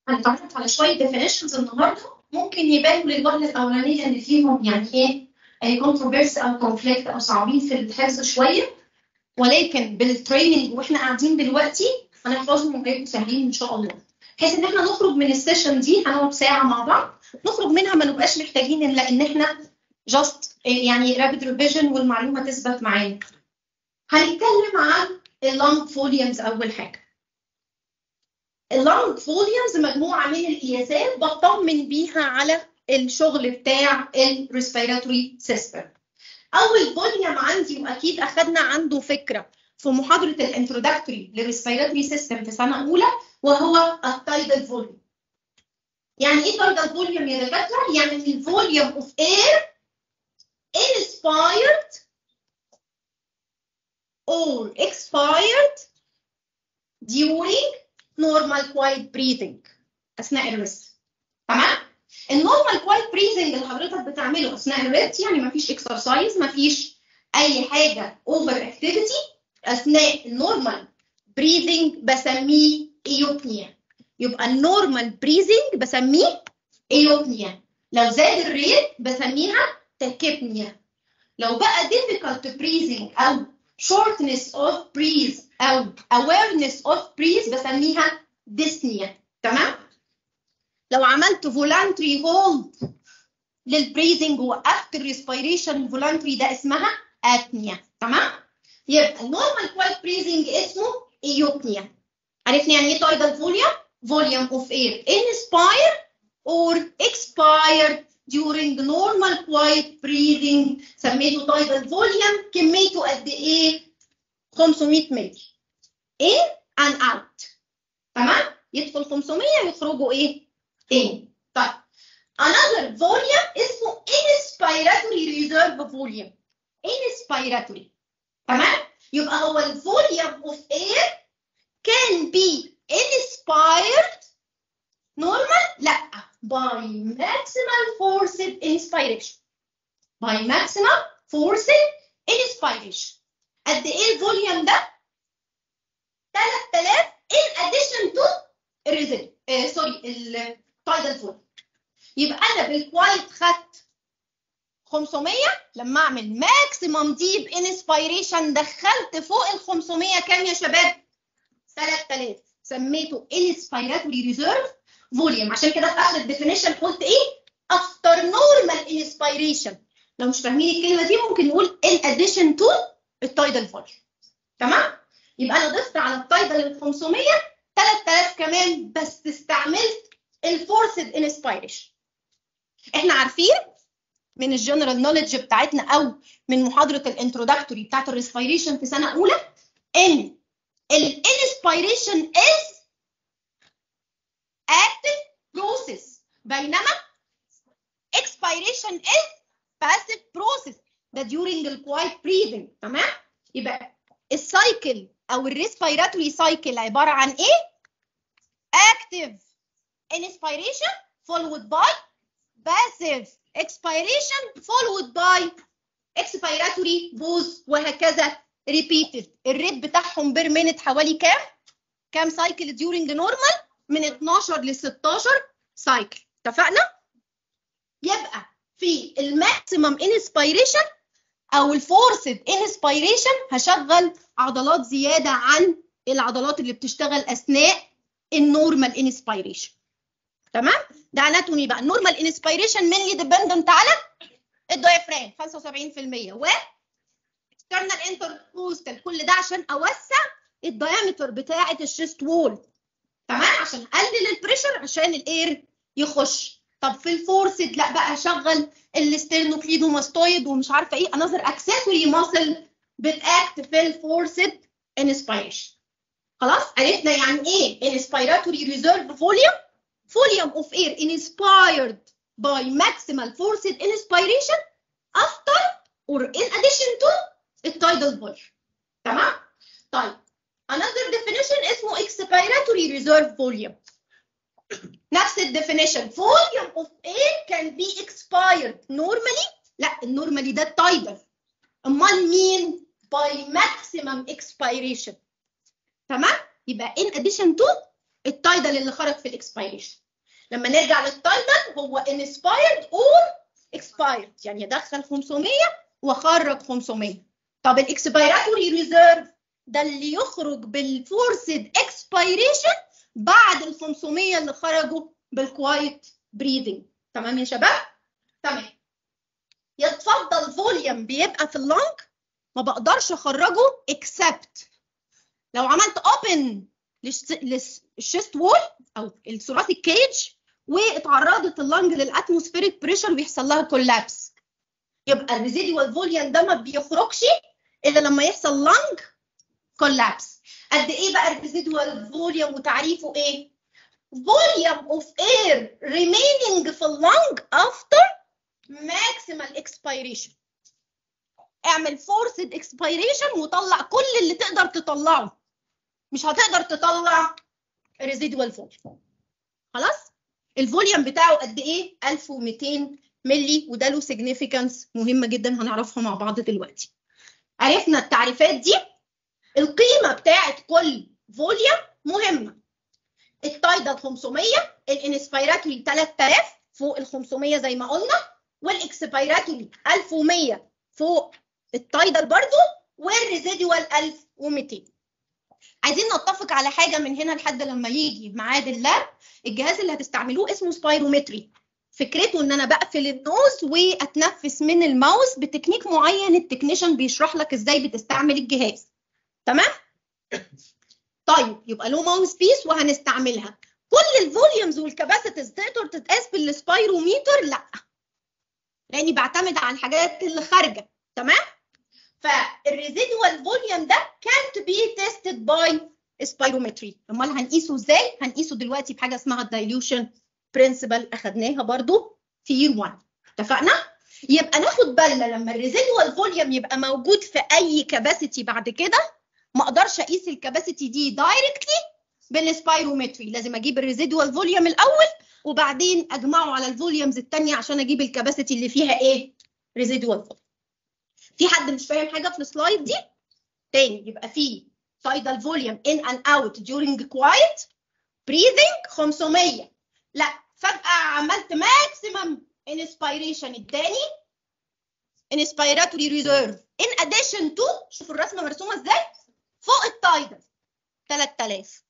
هنتعرف على شويه definitions النهارده ممكن يبانوا للوهله الاولانيه ان فيهم يعني ايه كونتروفيرس او كونفليكت او صعبين في الحفظ شويه ولكن بالتريننج واحنا قاعدين دلوقتي هنحفظهم وهيبقوا سهلين ان شاء الله بحيث ان احنا نخرج من السيشن دي هنقعد ساعه مع بعض نخرج منها ما نبقاش محتاجين ان ان احنا جاست يعني رابيد ريفيجن والمعلومه تثبت معانا هنتكلم عن اللونج فوليومز اول حاجه اللونج فوليومز مجموعه من القياسات بطمن بيها على الشغل بتاع الريسبيراتوري سيستم اول فوليوم عندي واكيد اخذنا عنده فكره في محاضره الانترودكتوري للريسبيراتوري سيستم في سنه اولى وهو التايدال فوليوم يعني ايه تايدال فوليوم يا دكاتره يعني الفوليوم اوف اير inspired or expired during normal quiet breathing اثناء الريست تمام النورمال كوايت بريزنج اللي حضرتك بتعمله اثناء الريست يعني مفيش اكسرسايز مفيش اي حاجه اوفر اكتيفيتي اثناء النورمال بريزنج بسميه ايوبنيا يبقى النورمال بريزنج بسميه ايوبنيا لو زاد الريت بسميها تاكيبنيا لو بقى difficult breathing او shortness of breath او awareness of breath بسميها dyspnea تمام لو عملت voluntary hold للبريزنج ووقفت الريسبيريشن فولانتري ده اسمها ابنيا تمام يبقى النورمال كوايت بريزنج اسمه ايوبنيا عرفنا يعني ايه تايدال فوليوم فوليوم اوف اير inspire or expired during normal quiet breathing سميته تايدال فوليوم كميته قد ايه 500 مللي in and out تمام يدخل 500 يخرجوا ايه in طيب another volume اسمه inspiratory reserve volume inspiratory تمام يبقى هو الفوليوم of air can be inspired normal لا by maximal forced inspiration by maximal forced inspiration قد ايه الفوليوم ده 3000 in addition to الريزل آه سوري التايدال فوليوم يبقى انا بالكوايت خدت 500 لما اعمل ماكسيمم ديب انسبيريشن دخلت فوق ال 500 كام يا شباب 3000 سميته انسبيراتوري ريزيرف فوليوم عشان كده في اخر الديفينيشن قلت ايه افتر نورمال انسبيريشن لو مش فاهمين الكلمه دي ممكن نقول ان اديشن تو التايدال فوليوم تمام يبقى انا ضفت على التايدال ال 500 3000 كمان بس استعملت الفورسد انسبيريشن احنا عارفين من الجنرال نوليدج بتاعتنا او من محاضره الانترودكتوري بتاعت الريسبيريشن في سنه اولى ان الانسبيريشن از active process بينما expiration is passive process ده during the quiet breathing تمام يبقى السايكل او الريسبيراتوري سايكل عباره عن ايه active inspiration followed by passive expiration followed by expiratory pause وهكذا repeated الريت بتاعهم بير مينت حوالي كام كام سايكل during normal من 12 ل 16 سايكل اتفقنا يبقى في الماكسيمم انسبيريشن او الفورسد انسبيريشن هشغل عضلات زياده عن العضلات اللي بتشتغل اثناء النورمال انسبيريشن تمام ده اناتومي بقى النورمال انسبيريشن مينلي ديبندنت على الدايفرام 75% و external intercostal كل ده عشان اوسع الدايمتر بتاعه الشيست وول تمام عشان اقلل البريشر عشان الاير يخش طب في الفورسد لا بقى اشغل الاسترنوكليدوماستويد ومش عارفه ايه انذر اكسسوري ماسل بتاكت في الفورسد انسبيريشن خلاص عرفنا يعني ايه انسبيراتوري ريزيرف فوليوم volume of air inspired by maximal forced inspiration after or in addition to التايدال volume تمام طيب another definition اسمه expiratory reserve volume نفس الديفينيشن volume of air can be expired normally لا النورمالي ده التايدال امال مين by maximum expiration تمام يبقى in addition to التايدال اللي خرج في الاكسبيريشن لما نرجع للتايتل هو inspired or expired يعني ادخل 500 واخرج 500 طب الاكسبيراتوري ريزيرف ده اللي يخرج بالفورسد اكسبيريشن بعد ال 500 اللي خرجوا بالكوايت بريذنج تمام يا شباب تمام يتفضل فوليوم بيبقى في اللنج ما بقدرش اخرجه اكسبت لو عملت اوبن للشيست وول او الثوراسيك كيج واتعرضت اللنج للاتموسفيريك بريشر ويحصل لها كولابس يبقى الريزيدوال فوليوم ده ما بيخرجش الا لما يحصل لنج كولابس قد ايه بقى الريزيدوال فوليوم وتعريفه ايه volume of air remaining في اللنج after maximal expiration اعمل forced expiration وطلع كل اللي تقدر تطلعه مش هتقدر تطلع residual volume خلاص الفوليوم بتاعه قد ايه 1200 ملي وده له significance مهمه جدا هنعرفها مع بعض دلوقتي عرفنا التعريفات دي القيمه بتاعه كل فوليوم مهمه التايدال 500 الانسبيراتوري 3000 فوق ال 500 زي ما قلنا والاكسبيراتوري 1100 فوق التايدال برضو والريزيدوال 1200 عايزين نتفق على حاجه من هنا لحد لما يجي ميعاد اللاب الجهاز اللي هتستعملوه اسمه سبايرومتري فكرته ان انا بقفل النوز واتنفس من الماوس بتكنيك معين التكنيشن بيشرح لك ازاي بتستعمل الجهاز تمام طيب يبقى له ماوس بيس وهنستعملها كل الفوليومز والكباسيتيز تقدر تتقاس بالسبايروميتر لا لاني بعتمد على الحاجات اللي خارجه تمام فالريزيدوال فوليوم ده كانت بي تيستد باي سبايرومتري امال هنقيسه ازاي هنقيسه دلوقتي بحاجه اسمها الدايلوشن برنسبل اخدناها برضو في يير 1 اتفقنا يبقى ناخد بالنا لما الريزيدوال فوليوم يبقى موجود في اي كباسيتي بعد كده ما اقدرش اقيس الكباسيتي دي دايركتلي بالسبايرومتري لازم اجيب الريزيدوال فوليوم الاول وبعدين اجمعه على الفوليومز الثانيه عشان اجيب الكباسيتي اللي فيها ايه ريزيدوال فوليوم في حد مش فاهم حاجه في السلايد دي تاني يبقى في tidal volume in and out during quiet breathing 500 لا فجأة عملت maximum inspiration اداني inspiratory reserve in addition to شوفوا الرسمة مرسومة ازاي فوق التايدل 3000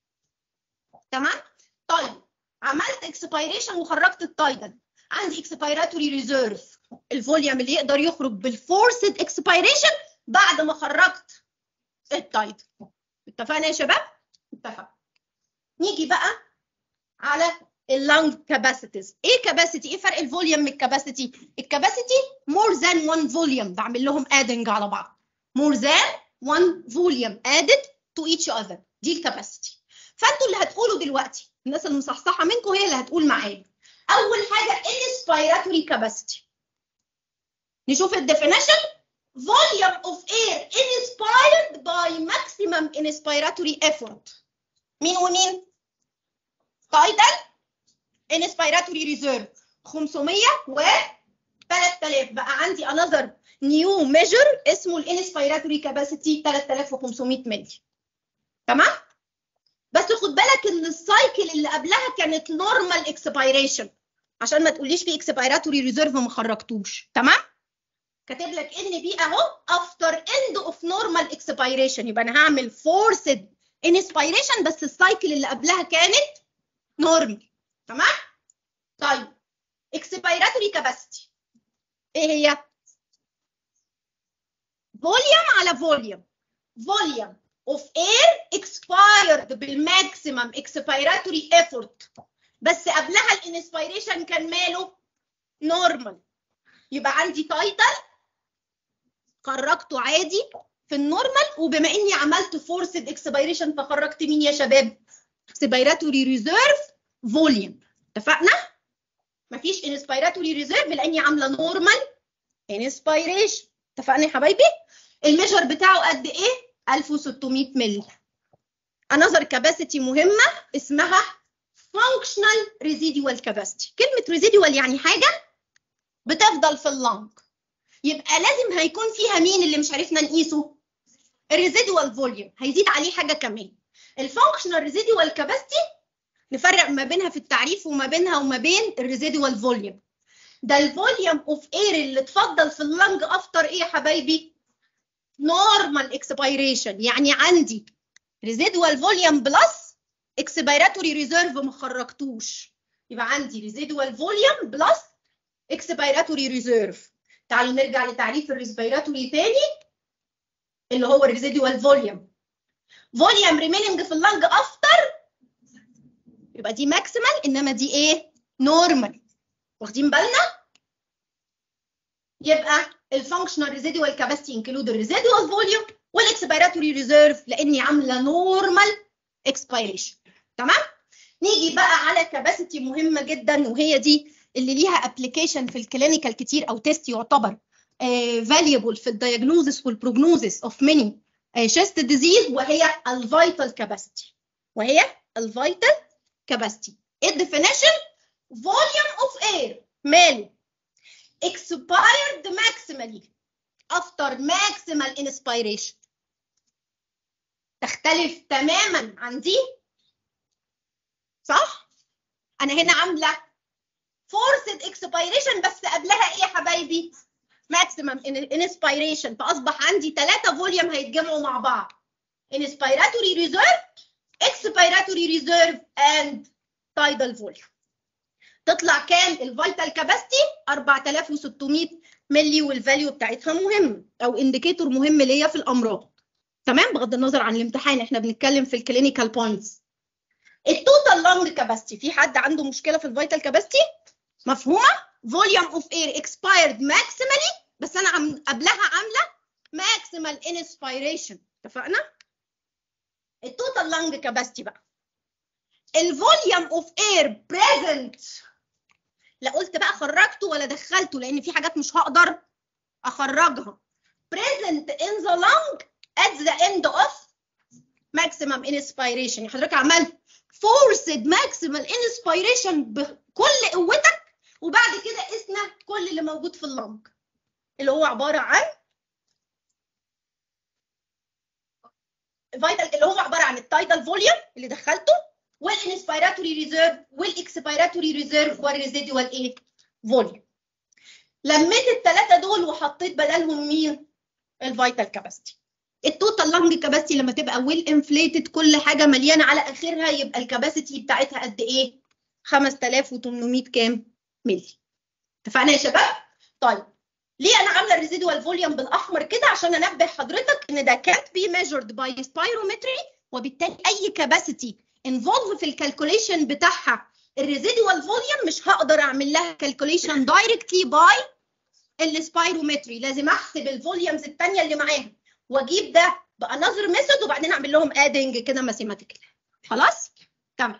تمام طيب عملت expiration وخرجت التايدل عندي expiratory reserve الفوليوم اللي يقدر يخرج بالفورسد expiration بعد ما خرجت التايدل اتفقنا يا شباب اتفقنا نيجي بقى على اللنج كاباسيتيز ايه كاباسيتي ايه فرق الفوليوم من الكاباسيتي الكاباسيتي مور ذان 1 فوليوم بعمل لهم ادنج على بعض مور ذان 1 فوليوم ادد تو ايتش اذر دي الكاباسيتي فانتوا اللي هتقولوا دلوقتي الناس المصحصحه منكم هي اللي هتقول معايا اول حاجه inspiratory capacity نشوف الديفينيشن volume of air inspired by maximum inspiratory effort مين ومين تايتل inspiratory reserve 500 و 3000 بقى عندي another new measure اسمه الانسبيراتوري كاباسيتي 3500 ملي تمام بس خد بالك ان السايكل اللي قبلها كانت نورمال اكسبيريشن عشان ما تقوليش في اكسبيراتوري ريزيرف ما خرجتوش تمام كاتب لك ان بي اهو افتر اند اوف نورمال اكسبيريشن يبقى انا هعمل فورسد انسبيريشن بس السايكل اللي قبلها كانت نورمال تمام طيب اكسبيراتوري كاباسيتي ايه هي فوليوم على فوليوم فوليوم of air expired بالماكسيمم expiratory effort بس قبلها الانسبيريشن كان ماله نورمال يبقى عندي تايتل خرجته عادي في النورمال وبما اني عملت فورسد اكسبيريشن فخرجت مين يا شباب اكسبيراتوري ريزيرف فوليوم اتفقنا مفيش انسبيراتوري ريزيرف لاني عامله نورمال انسبيريشن اتفقنا يا حبايبي الميجر بتاعه قد ايه 1600 مللي another capacity مهمة اسمها functional residual capacity كلمة residual يعني حاجة بتفضل في اللنج يبقى لازم هيكون فيها مين اللي مش عرفنا نقيسه الريزيدوال فوليوم هيزيد عليه حاجة كمان الفانكشنال ريزيدوال كاباسيتي نفرق ما بينها في التعريف وما بينها وما بين الريزيدوال فوليوم ده الفوليوم اوف اير اللي اتفضل في اللنج افتر ايه يا حبايبي نورمال اكسبيريشن يعني عندي ريزيدوال فوليوم بلس اكسبيراتوري ريزيرف ما خرجتوش يبقى عندي ريزيدوال فوليوم بلس اكسبيراتوري ريزيرف تعالوا نرجع لتعريف الريسبيراتوري تاني اللي هو الريزيدوال فوليوم فوليوم ريميننج في اللنج افتر يبقى دي ماكسيمال انما دي ايه نورمال واخدين بالنا يبقى الفانكشنال ريزيدوال كاباسيتي انكلود الريزيدوال فوليوم والاكسبيراتوري ريزيرف لاني عامله نورمال اكسبيريشن تمام نيجي بقى على كاباسيتي مهمه جدا وهي دي اللي ليها ابلكيشن في الكلينيكال كتير او تيست يعتبر فاليبل في الدايجنوزس والبروجنوزس اوف ماني شيست ديزيز وهي الفيتال كاباسيتي وهي الفيتال كاباسيتي الديفينيشن فوليوم اوف اير ماله expired maximally after maximal inspiration تختلف تماما عن دي صح انا هنا عامله forced expiration بس قبلها ايه يا حبايبي maximum inspiration فاصبح عندي ثلاثه فوليوم هيتجمعوا مع بعض inspiratory reserve expiratory reserve and tidal volume تطلع كام الفيتال كاباسيتي 4600 ملي والفاليو بتاعتها مهم او انديكيتور مهم ليا في الامراض تمام بغض النظر عن الامتحان احنا بنتكلم في الكلينيكال بوينتس التوتال لانج كاباسيتي في حد عنده مشكله في الفيتال كاباسيتي مفهومه فوليوم اوف اير اكسبايرد ماكسيمالي بس انا عم قبلها عامله ماكسيمال انسبيريشن اتفقنا التوتال لانج كاباسيتي بقى الفوليوم اوف اير بريزنت لا قلت بقى خرجته ولا دخلته لان في حاجات مش هقدر اخرجها present in the lung at the end of maximum inspiration يعني حضرتك عملت forced maximal inspiration بكل قوتك وبعد كده قسنا كل اللي موجود في اللنج اللي هو عباره عن فيتال اللي هو عباره عن التايدال فوليوم اللي دخلته والانسبيراتوري ريزيرف والاكسبيراتوري ريزيرف والريزيدوال ايه فوليوم لميت الثلاثه دول وحطيت بدلهم مين الفيتال كاباسيتي التوتال لانج كاباسيتي لما تبقى ويل انفليتد كل حاجه مليانه على اخرها يبقى الكاباسيتي بتاعتها قد ايه 5800 كام ملي اتفقنا يا شباب طيب ليه انا عامله الريزيدوال فوليوم بالاحمر كده عشان انبه حضرتك ان ده كانت بي ميجرد باي سبايرومتري وبالتالي اي كاباسيتي انفولف في الكالكوليشن بتاعها الريزيدوال فوليوم مش هقدر اعمل لها كالكوليشن دايركتلي باي السبايرومتري لازم احسب الفوليومز الثانيه اللي معاها واجيب ده بانذر ميثود وبعدين اعمل لهم ادنج كده ماثيماتيكال خلاص تمام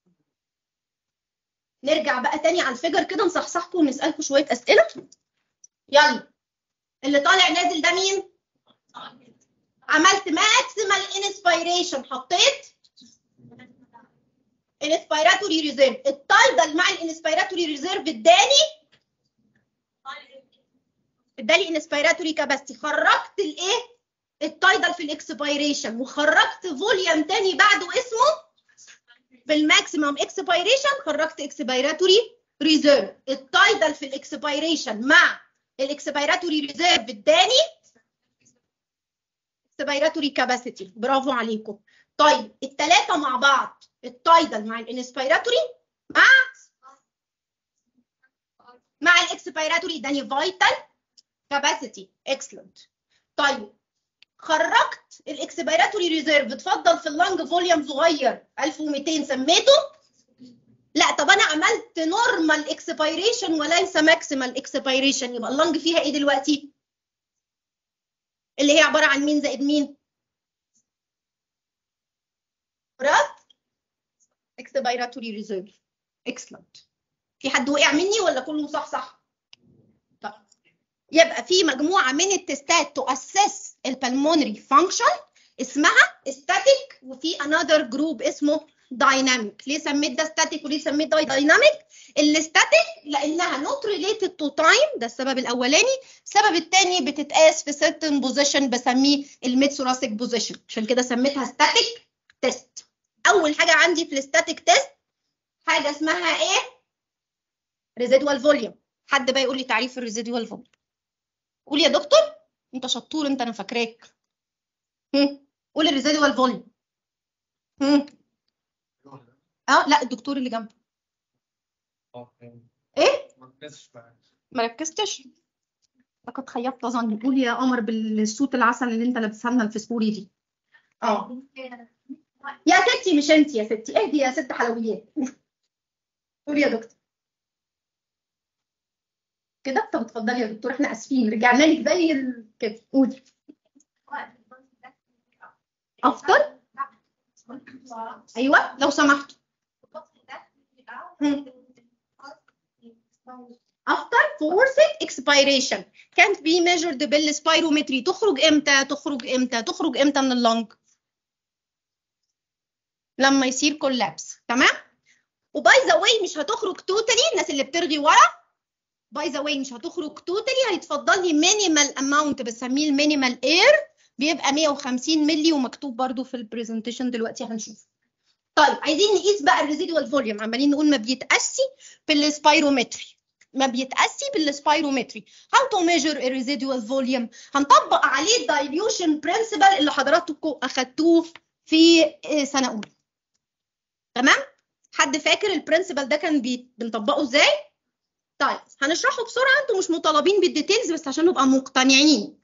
نرجع بقى تاني على الفيجر كده نصحصحكم ونسالكم شويه اسئله يلا اللي طالع نازل ده مين عملت ماكسيمال انسبيريشن حطيت انسبيراتوري ريزيرف التايدل مع الانسبيراتوري ريزيرف اداني ادالي انسبيراتوري كاباسيتي خرجت الايه التايدل في الاكسبيريشن وخرجت فوليوم تاني بعده اسمه بالماكسيمم اكسبيريشن خرجت اكسبيراتوري ريزيرف التايدل في الاكسبيريشن مع الاكسبيراتوري ريزيرف اداني اكسبيراتوري كاباسيتي برافو عليكم طيب الثلاثه مع بعض التايدل مع الانسبيراتوري مع مع الاكسبيراتوري اداني فايتال كاباسيتي اكسلنت طيب خرجت الاكسبيراتوري ريزيرف اتفضل في اللنج فوليوم صغير 1200 سميته لا طب انا عملت نورمال اكسبيريشن وليس ماكسيمال اكسبيريشن يبقى اللنج فيها ايه دلوقتي اللي هي عباره عن مين زائد مين رات اكسبيراتوري ريزيرف اكسلنت في حد وقع مني ولا كله صح صح طيب يبقى في مجموعه من التستات تؤسس البلمونري فانكشن اسمها ستاتيك وفي انذر جروب اسمه دايناميك ليه سميت ده ستاتيك وليه سميت ده دايناميك الستاتيك لانها نوت ريليتد تو تايم ده السبب الاولاني السبب الثاني بتتقاس في سيرتن بوزيشن بسميه الميد ثوراسيك بوزيشن عشان كده سميتها ستاتيك تيست اول حاجه عندي في الستاتيك تيست حاجه اسمها ايه ريزيدوال فوليوم حد بقى يقول لي تعريف الريزيدوال فوليوم قول يا دكتور انت شطور انت انا فاكراك هم، قول الريزيدوال فوليوم هم. اه لا الدكتور اللي جنبه ايه ما ركزتش لقد خيبت ظني قول يا قمر بالصوت العسل اللي انت لابسها لنا الفسفوري دي اه يا ستي مش انت يا ستي اهدي يا ست حلويات قولي يا دكتور كده طب اتفضلي يا دكتور احنا اسفين رجعنا لك زي ال- كده قولي افطر ايوه لو سمحتوا هم. after forced expiration can't be measured بالسبيرومتري تخرج امتى تخرج امتى تخرج امتى من اللنج لما يصير كولابس تمام وباي ذا واي مش هتخرج توتالي الناس اللي بترغي ورا باي ذا واي مش هتخرج توتالي هيتفضل لي مينيمال اماونت بسميه المينيمال اير بيبقى 150 مللي ومكتوب برضو في البرزنتيشن دلوقتي هنشوف طيب عايزين نقيس بقى الريزيدوال فوليوم عمالين نقول ما بيتقاسي بالسبيرومتري ما بيتقاسي بالسبيرومتري how to measure a residual volume هنطبق عليه الدايليوشن برنسبل اللي حضراتكم اخدتوه في آه، سنه اولى تمام حد فاكر البرنسبل ده كان بي... بنطبقه ازاي طيب هنشرحه بسرعه انتوا مش مطالبين بالديتيلز بس عشان نبقى مقتنعين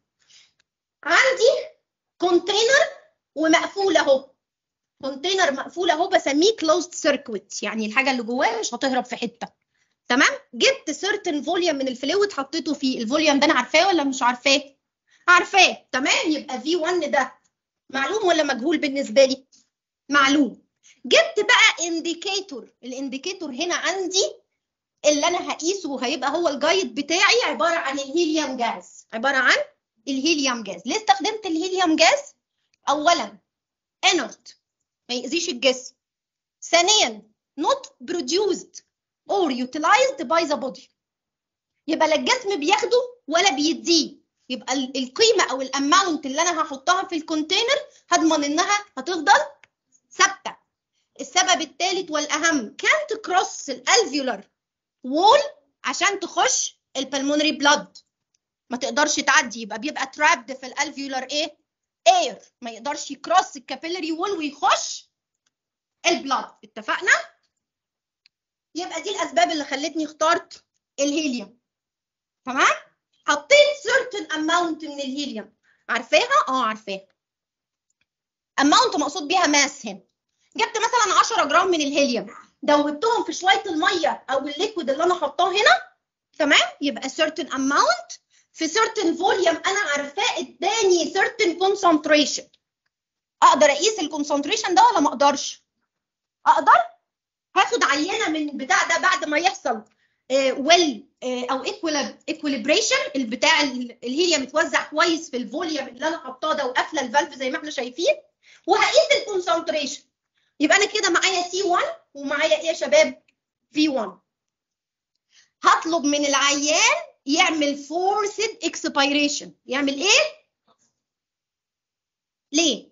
عندي كونتينر ومقفول اهو كونتينر مقفول اهو بسميه كلوزد سيركويت يعني الحاجه اللي جواه مش هتهرب في حته تمام جبت سيرتن فوليوم من الفلويد حطيته فيه الفوليوم ده انا عارفاه ولا مش عارفاه عارفاه تمام يبقى في 1 ده معلوم ولا مجهول بالنسبه لي معلوم جبت بقى انديكيتور الانديكيتور هنا عندي اللي انا هقيسه وهيبقى هو الجايد بتاعي عباره عن الهيليوم جاز عباره عن الهيليوم جاز ليه استخدمت الهيليوم جاز اولا انرت ما يأذيش الجسم ثانيا not produced or utilized by the body يبقى لا الجسم بياخده ولا بيديه يبقى ال- القيمه او الاماونت اللي انا هحطها في الكونتينر هضمن انها هتفضل ثابته السبب الثالث والاهم كانت كروس الالفيولار وول عشان تخش البلمونري بلاد ما تقدرش تعدي يبقى بيبقى ترابد في الالفيولار ايه اير ما يقدرش يكروس الكابيلاري وول ويخش البلاد اتفقنا يبقى دي الاسباب اللي خلتني اخترت الهيليوم تمام حطيت certain amount من الهيليوم عارفاها اه عارفاها amount مقصود بيها ماس هنا جبت مثلا 10 جرام من الهيليوم دوبتهم في شويه الميه او الليكويد اللي انا حطاه هنا تمام يبقى certain amount في certain volume انا عارفاه اداني certain concentration اقدر اقيس الكونسنتريشن ده ولا ما اقدرش اقدر هاخد عينه من بتاع ده بعد ما يحصل ويل او ايكوليبريشن البتاع ال- الهيليوم متوزع كويس في الفوليوم اللي انا حاطاه ده وقافله الفالف زي ما احنا شايفين وهقيس الكونسنتريشن يبقى انا كده معايا سي 1 ومعايا ايه يا شباب في 1 هطلب من العيان يعمل فورسد اكسبيريشن يعمل ايه ليه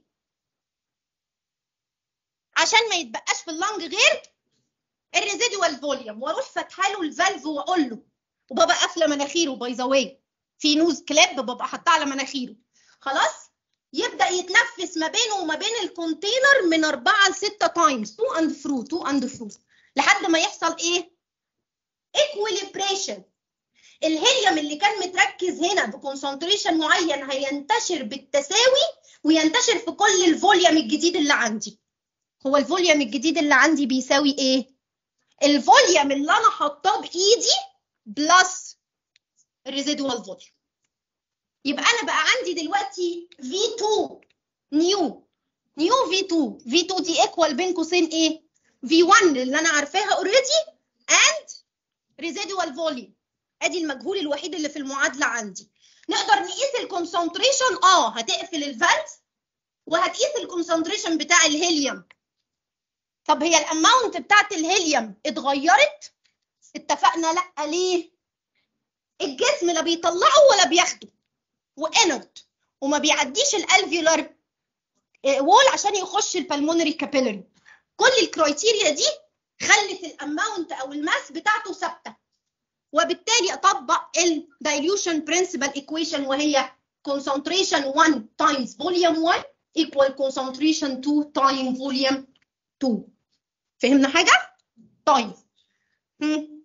عشان ما يتبقاش في اللنج غير الريزيدوال فوليوم واروح فاتحه له الفالف واقول له وببقى قافله مناخيره باي ذا واي في نوز كلاب ببقى حاطاه على مناخيره خلاص يبدا يتنفس ما بينه وما بين الكونتينر من 4 ل 6 تايمز تو اند ثرو تو اند ثرو لحد ما يحصل ايه ايكويليبريشن الهيليوم اللي كان متركز هنا بكونسنتريشن معين هينتشر بالتساوي وينتشر في كل الفوليوم الجديد اللي عندي هو الفوليوم الجديد اللي عندي بيساوي ايه الفوليوم اللي انا حاطاه بايدي بلس الريزيدوال فوليوم يبقى انا بقى عندي دلوقتي V2 نيو نيو V2 V2 دي ايكوال بين قوسين ايه V1 اللي انا عارفاها اوريدي and residual volume ادي المجهول الوحيد اللي في المعادله عندي نقدر نقيس الكونسنتريشن اه هتقفل الفالف وهتقيس الكونسنتريشن بتاع الهيليوم طب هي الاماونت بتاعت الهيليوم اتغيرت اتفقنا لا ليه الجسم لا بيطلعه ولا بياخده وانرت وما بيعديش الالفيولار وول عشان يخش البلمونري كابيلاري كل الكرايتيريا دي خلت الاماونت او الماس بتاعته ثابته وبالتالي اطبق الدايليوشن برنسبل ايكويشن وهي concentration 1 times volume 1 equal concentration 2 times volume 2 فهمنا حاجه طيب هم.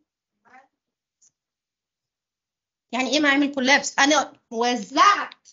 يعني ايه ما اعمل كولابس انا وزعت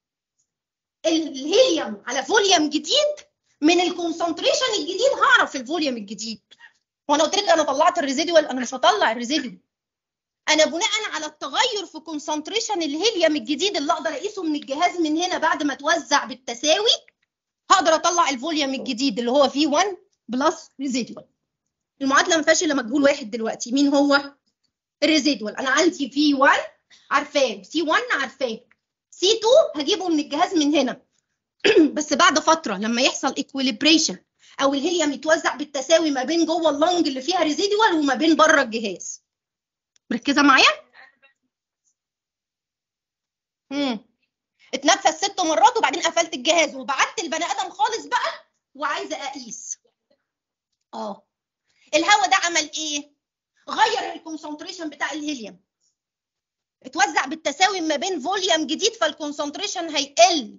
الهيليوم على فوليوم جديد من الكونسنتريشن الجديد هعرف الفوليوم الجديد وانا قلت لك انا طلعت الريزيدوال انا مش هطلع الريزيدوال انا بناء على التغير في كونسنتريشن الهيليوم الجديد اللي اقدر اقيسه من الجهاز من هنا بعد ما توزع بالتساوي هقدر اطلع الفوليوم الجديد اللي هو في 1 بلس ريزيدوال المعادله ما فيهاش الا مجهول واحد دلوقتي مين هو الريزيدوال انا عندي في 1 عارفاه سي 1 عارفاه سي 2 هجيبه من الجهاز من هنا بس بعد فتره لما يحصل ايكويليبريشن او الهيليوم يتوزع بالتساوي ما بين جوه اللونج اللي فيها ريزيدوال وما بين بره الجهاز مركزه معايا امم اتنفس ست مرات وبعدين قفلت الجهاز وبعت البني ادم خالص بقى وعايزه اقيس اه الهواء ده عمل ايه غير الكونسنتريشن بتاع الهيليوم اتوزع بالتساوي ما بين فوليوم جديد فالكونسنتريشن هيقل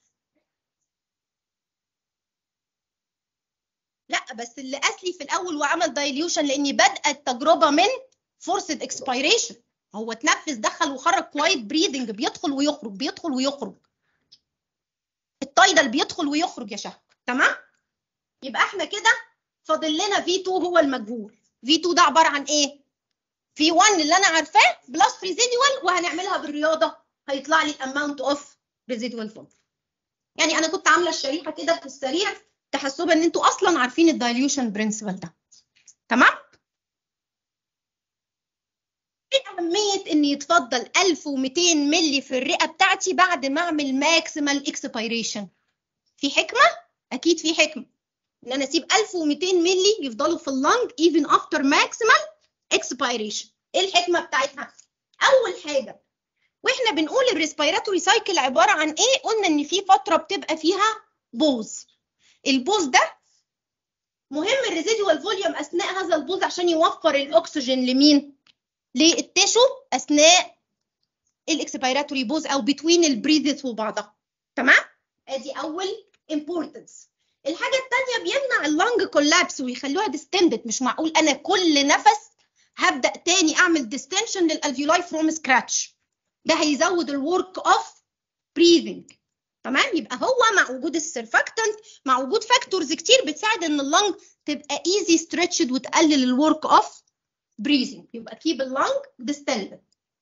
لا بس اللي اسلي في الاول وعمل دايليوشن لاني بادئه التجربه من فورسد اكسبيريشن هو اتنفس دخل وخرج كوايت بريدنج بيدخل ويخرج بيدخل ويخرج التايدل بيدخل ويخرج يا شهد تمام يبقى احنا كده فاضل لنا في 2 هو المجهول في 2 ده عباره عن ايه في 1 اللي انا عارفاه بلس ريزيدوال وهنعملها بالرياضه هيطلع لي الاماونت اوف ريزيدوال فولت يعني انا كنت عامله الشريحه كده في السريع تحسبا ان انتوا اصلا عارفين الدايليوشن برنسبل ده تمام ايه اهميه ان يتفضل 1200 مللي في الرئه بتاعتي بعد ما اعمل ماكسيمال اكسبيريشن في حكمه اكيد في حكمه ان انا اسيب 1200 مللي يفضلوا في اللنج even after maximal expiration ايه الحكمه بتاعتها اول حاجه واحنا بنقول الريسبيراتوري سايكل عباره عن ايه قلنا ان في فتره بتبقى فيها بوز البوز ده مهم الريزيدوال فوليوم اثناء هذا البوز عشان يوفر الاكسجين لمين للتيشو اثناء الاكسبيراتوري بوز او بتوين البريذز وبعضها تمام ادي اول امبورتنس الحاجه الثانيه بيمنع اللنج كولابس ويخلوها ديستندد مش معقول انا كل نفس هبدا تاني اعمل ديستنشن للالفيولاي فروم سكراتش ده هيزود الورك اوف بريذنج تمام يبقى هو مع وجود السيرفاكتنت مع وجود فاكتورز كتير بتساعد ان اللنج تبقى ايزي ستريتشد وتقلل الورك اوف بريزنج يبقى كيب اللنج ديستندد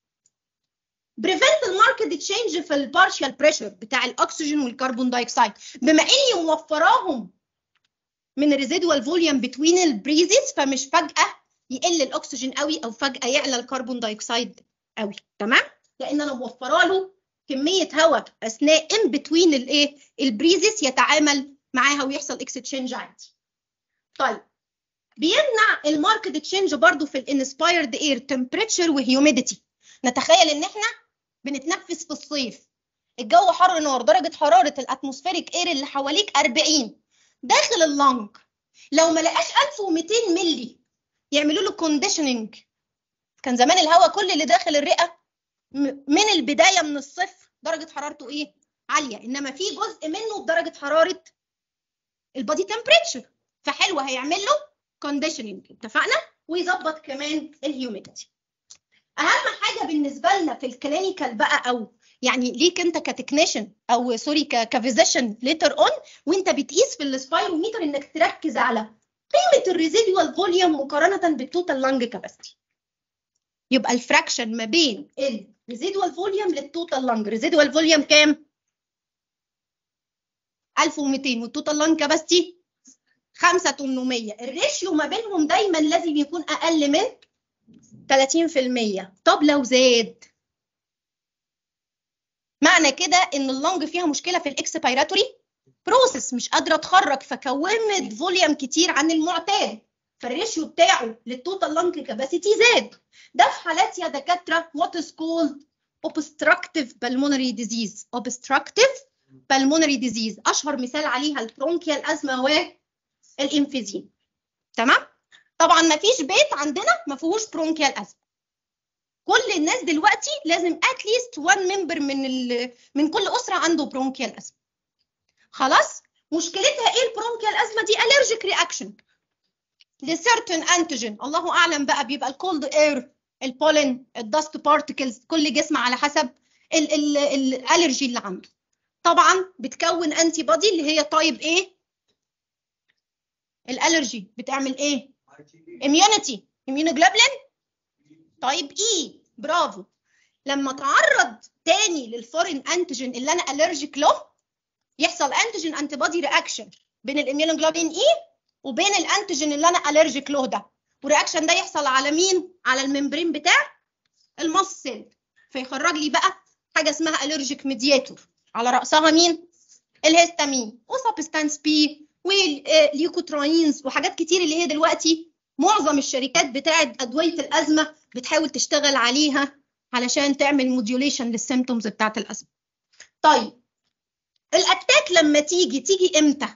بريفنت الماركت تشينج في البارشال بريشر بتاع الاكسجين والكربون دايوكسيد بما اني موفراهم من الريزيدوال فوليوم بتوين البريزز فمش فجاه يقل الاكسجين قوي او فجاه يعلى الكربون دايوكسيد قوي تمام لان انا موفره له كميه هواء اثناء ان بتوين الايه البريزس يتعامل معاها ويحصل اكستشينج عادي طيب بيمنع الماركت تشينج برضو في الانسبايرد اير تمبريتشر وهيوميديتي نتخيل ان احنا بنتنفس في الصيف الجو حر نار درجه حراره الاتموسفيريك اير اللي حواليك 40 داخل اللنج لو ما لقاش 1200 ملي يعملوا له كونديشننج كان زمان الهواء كل اللي داخل الرئه من البدايه من الصفر درجه حرارته ايه عاليه انما في جزء منه بدرجه حراره البادي تمبريتشر فحلو هيعمل له كونديشننج اتفقنا ويظبط كمان الهيوميديتي اهم حاجه بالنسبه لنا في الكلينيكال بقى او يعني ليك انت كتكنيشن او سوري كفيزيشن ليتر اون وانت بتقيس في السبايروميتر انك تركز على قيمه الريزيدوال فوليوم مقارنه بالتوتال لانج كاباسيتي يبقى الفراكشن ما بين الريزيدوال فوليوم للتوتال لانج ريزيدوال فوليوم كام 1200 والتوتال لانج كاباسيتي 5800 الريشيو ما بينهم دايما لازم يكون اقل من 30% طب لو زاد معنى كده ان اللنج فيها مشكله في الاكسبيراتوري بروسيس مش قادره تخرج فكونت فوليوم كتير عن المعتاد فالريشيو بتاعه للتوتال لانج كاباسيتي زاد ده في حالات يا دكاتره وات از كولد obstructive pulmonary disease obstructive pulmonary disease اشهر مثال عليها البرونكيال ازمه والانفيزيم تمام طبعا ما فيش بيت عندنا ما فيهوش برونكيال ازمه كل الناس دلوقتي لازم اتليست وان ممبر من ال... من كل اسره عنده برونكيال ازمه خلاص مشكلتها ايه البرونكيال ازمه دي الرجيك رياكشن لسيرتن انتيجين الله اعلم بقى بيبقى الكولد اير البولين الدست بارتكلز كل جسم على حسب الالرجي اللي عنده طبعا بتكون انتي بودي اللي هي تايب ايه الالرجي بتعمل ايه اميونيتي اميونوجلوبولين تايب اي برافو لما تعرض تاني للفورين انتيجين اللي انا الرجيك له يحصل انتيجين انتي بودي رياكشن بين الاميونوجلوبولين اي وبين الانتيجين اللي انا الرجيك له ده والرياكشن ده يحصل على مين على الممبرين بتاع المصل فيخرج لي بقى حاجه اسمها الرجيك ميدياتور على راسها مين الهستامين وسبستانس بي والليوكوتراينز وحاجات كتير اللي هي دلوقتي معظم الشركات بتاعه ادويه الازمه بتحاول تشتغل عليها علشان تعمل موديوليشن للسيمتومز بتاعه الازمه طيب الاتاك لما تيجي تيجي امتى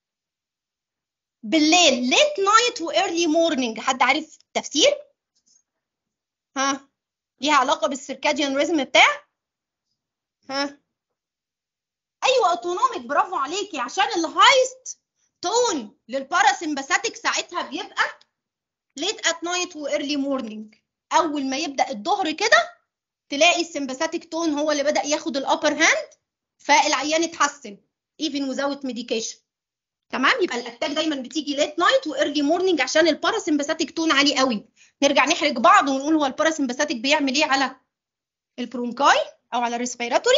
بالليل ليت نايت وايرلي مورنينج حد عارف التفسير ها ليها علاقه بالسيركاديان ريزم بتاع ها ايوه اوتونوميك برافو عليكي عشان الهايست تون للباراسمباثيك ساعتها بيبقى ليت ات نايت وايرلي مورنينج اول ما يبدا الظهر كده تلاقي السمباثيك تون هو اللي بدا ياخد الابر هاند فالعيان اتحسن even without medication تمام يبقى الاتاك دايما بتيجي ليت نايت وايرلي مورنينج عشان الباراسمباثيك تون عالي قوي نرجع نحرج بعض ونقول هو الباراسمباثيك بيعمل ايه على البرونكاي او على الريسبيراتوري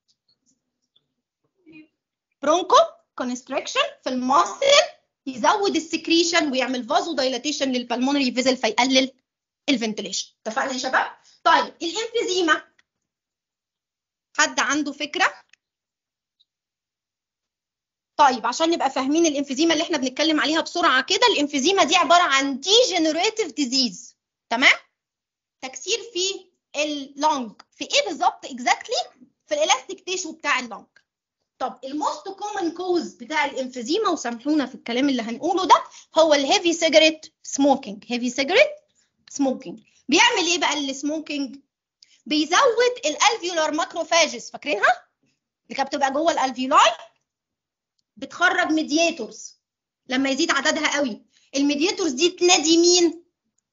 برونكو كونستريكشن في الماسل يزود السكريشن ويعمل فازو دايلاتيشن للبلمونري فيزل فيقلل الفنتليشن اتفقنا يا شباب طيب الانفيزيما حد عنده فكره طيب عشان نبقى فاهمين الانفيزيما اللي احنا بنتكلم عليها بسرعه كده الانفيزيما دي عباره عن ديجنريتيف ديزيز تمام تكسير في اللونج في ايه بالظبط اكزاكتلي في الالاستيك تيشو بتاع اللونج طب الموست كومن كوز بتاع الانفيزيما وسامحونا في الكلام اللي هنقوله ده هو الهيفي سيجريت سموكينج هيفي سيجريت سموكينج بيعمل ايه بقى السموكينج بيزود الالفيولار ماكروفاجز فاكرينها اللي كانت بتبقى جوه الالفيولاي بتخرج ميدياتورز لما يزيد عددها قوي الميدياتورز دي تنادي مين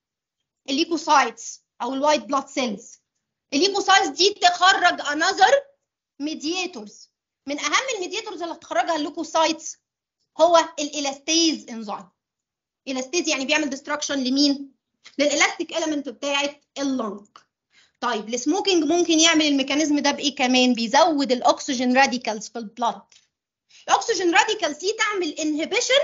الليكوسايتس او الوايت بلاد سيلز الليكوسايتس دي تخرج انذر ميدياتورز من اهم الميدياتورز اللي هتخرجها الليكوسايتس هو الالاستيز انزيم الاستيز يعني بيعمل ديستراكشن لمين للالاستيك اليمنت بتاعه اللنج طيب السموكينج ممكن يعمل الميكانيزم ده بايه كمان بيزود الاكسجين راديكالز في البلاد الاكسجين راديكالز دي تعمل انهبيشن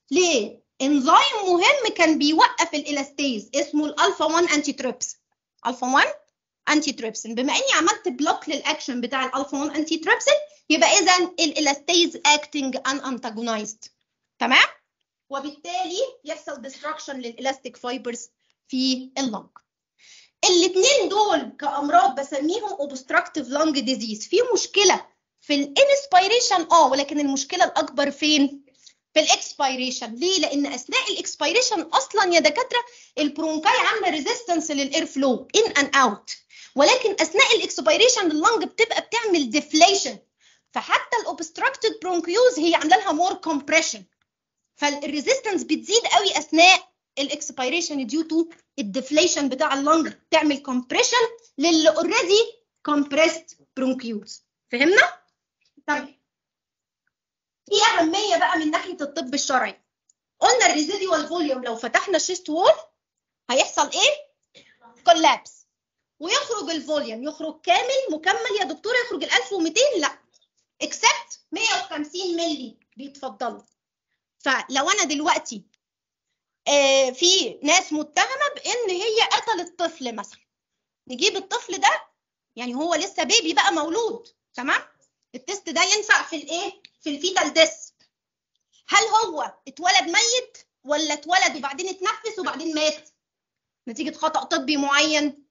لانزيم مهم كان بيوقف الالاستيز اسمه الالفا 1 انتي تريبس الفا 1 انتي تريبسين بما اني عملت بلوك للاكشن بتاع الالفا 1 انتي تريبسين يبقى اذا الالاستيز اكتنج ان انتاجونايزد تمام وبالتالي يحصل ديستراكشن للالاستيك فايبرز في اللنج الاثنين دول كامراض بسميهم اوبستراكتيف لانج ديزيز في مشكله في الانسبيريشن اه ولكن المشكله الاكبر فين في الاكسبيريشن ليه لان اثناء الاكسبيريشن اصلا يا دكاتره البرونكاي عامله ريزيستنس للاير فلو ان اند اوت ولكن اثناء الاكسبيريشن اللنج بتبقى بتعمل ديفليشن فحتى الاوبستراكتد برونكيوز هي عامله لها مور كومبريشن فالريزيستنس بتزيد قوي اثناء الاكسبيريشن ديو تو الديفليشن بتاع اللنج تعمل كومبريشن للي اوريدي كومبريست برونكيوز فهمنا؟ طيب في اهميه بقى من ناحيه الطب الشرعي قلنا الريزيديوال فوليوم لو فتحنا الشيست وول هيحصل ايه؟ كولابس ويخرج الفوليوم يخرج كامل مكمل يا دكتوره يخرج ال 1200 لا اكسبت 150 مللي بيتفضلوا فلو انا دلوقتي آه في ناس متهمه بان هي قتلت طفل مثلا نجيب الطفل ده يعني هو لسه بيبي بقى مولود تمام التست ده ينفع في الايه في الفيتال ديس هل هو اتولد ميت ولا اتولد وبعدين اتنفس وبعدين مات نتيجه خطا طبي معين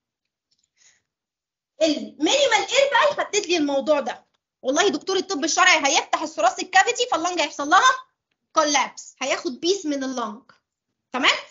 المينيمال اير بقى يحدد لي الموضوع ده والله دكتور الطب الشرعي هيفتح الثراسيك كافيتي فاللنج هيحصل لها كولابس هياخد بيس من اللنج تمام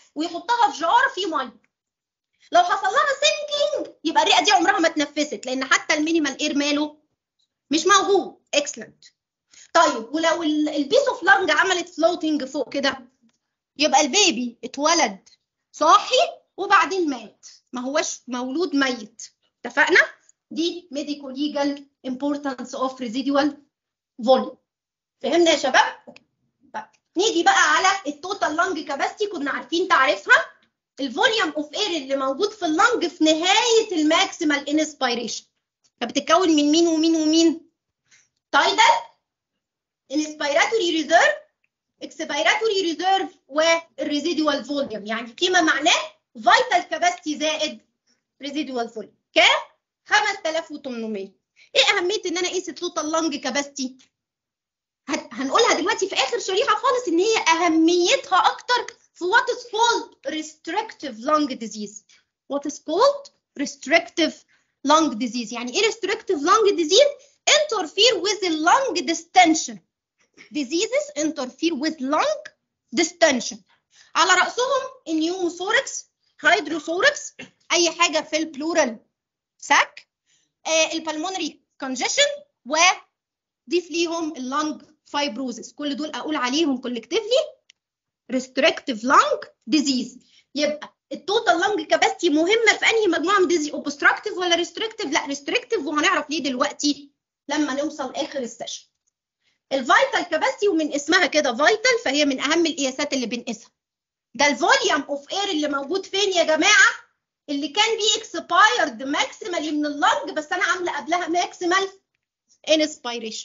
ويحطها في جار فيه ميه لو حصل لها سينكينج يبقى الرئه دي عمرها ما اتنفست لان حتى المينيمال اير ماله مش موجود اكسلنت طيب ولو البيس اوف لانج عملت فلوتنج فوق كده يبقى البيبي اتولد صاحي وبعدين مات ما هوش مولود ميت اتفقنا دي medical legal importance of residual volume فهمنا يا شباب طيب نيجي بقى على التوتال لانج كاباسيتي كنا عارفين تعريفها الفوليوم اوف اير اللي موجود في اللنج في نهايه الماكسيمال انسبيريشن فبتتكون من مين ومين ومين تايدال انسبيراتوري ريزيرف اكسبيراتوري ريزيرف والريزيدوال فوليوم يعني قيمه معناه فيتال كاباسيتي زائد ريزيدوال فوليوم كام 5800 ايه اهميه ان انا اقيس التوتال لانج كاباسيتي هنقولها دلوقتي في اخر شريحه خالص ان هي اهميتها اكتر في what is called restrictive lung disease what is called restrictive lung disease يعني ايه restrictive lung disease interfere with the lung distension diseases interfere with lung distension على رأسهم النيوموثوركس هيدروثوركس أي حاجة في البلورال ساك آه البلمونري كونجيشن وضيف ليهم اللنج فايبروزس كل دول أقول عليهم كولكتيفلي restrictive lung disease يبقى التوتال لانج كاباسيتي مهمه في انهي مجموعه من ديزي اوبستراكتيف ولا ريستريكتيف لا ريستريكتيف وهنعرف ليه دلوقتي لما نوصل اخر السيشن الفيتال كاباسيتي ومن اسمها كده فيتال فهي من اهم القياسات اللي بنقيسها ده الفوليوم اوف اير اللي موجود فين يا جماعه اللي كان بيه اكسبايرد ماكسيمالي من اللنج بس انا عامله قبلها ماكسيمال انسبيريشن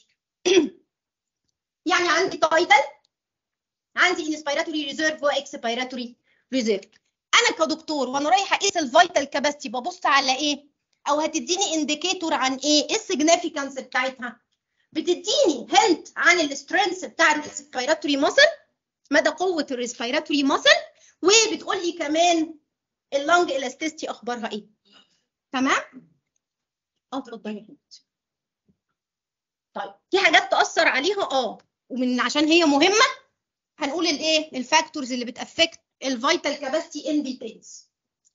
يعني عندي تايتل عندي انسبيراتوري ريزيرف واكسبيراتوري ريزيرف انا كدكتور وانا رايحه اقيس الفيتال كاباسيتي ببص على ايه او هتديني انديكيتور عن ايه ايه السيجنيفيكانس بتاعتها بتديني هنت عن السترينث بتاع الريسبيراتوري ماسل مدى قوه الريسبيراتوري ماسل وبتقول لي كمان اللنج الاستيستي اخبارها ايه تمام اه اتفضلي طيب في حاجات تاثر عليها اه ومن عشان هي مهمه هنقول الايه الفاكتورز اللي بتافكت الفيتال كاباسيتي ان ديتيلز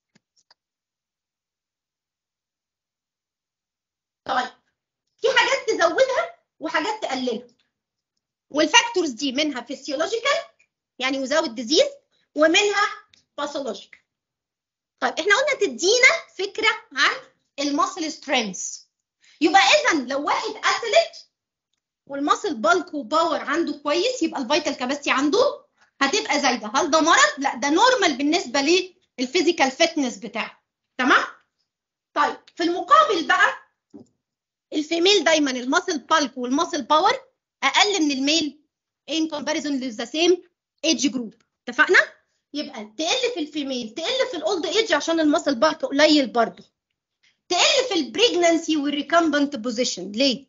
طيب في حاجات تزودها وحاجات تقللها والفاكتورز دي منها فيسيولوجيكال يعني وزاوت ديزيز ومنها باثولوجيكال طيب احنا قلنا تدينا فكره عن الماسل سترينث يبقى اذا لو واحد اثليت والماسل بالك وباور عنده كويس يبقى الفيتال كاباسيتي عنده هتبقى زايده هل ده مرض لا ده نورمال بالنسبه للفيزيكال فيتنس بتاعه تمام طيب في المقابل بقى الفيميل دايما الماسل بالك والماسل باور اقل من الميل in comparison with the same age group اتفقنا يبقى تقل في الفيميل تقل في الاولد ايج عشان الماسل بالك قليل برضه تقل في البريجنانسي والريكامبنت بوزيشن ليه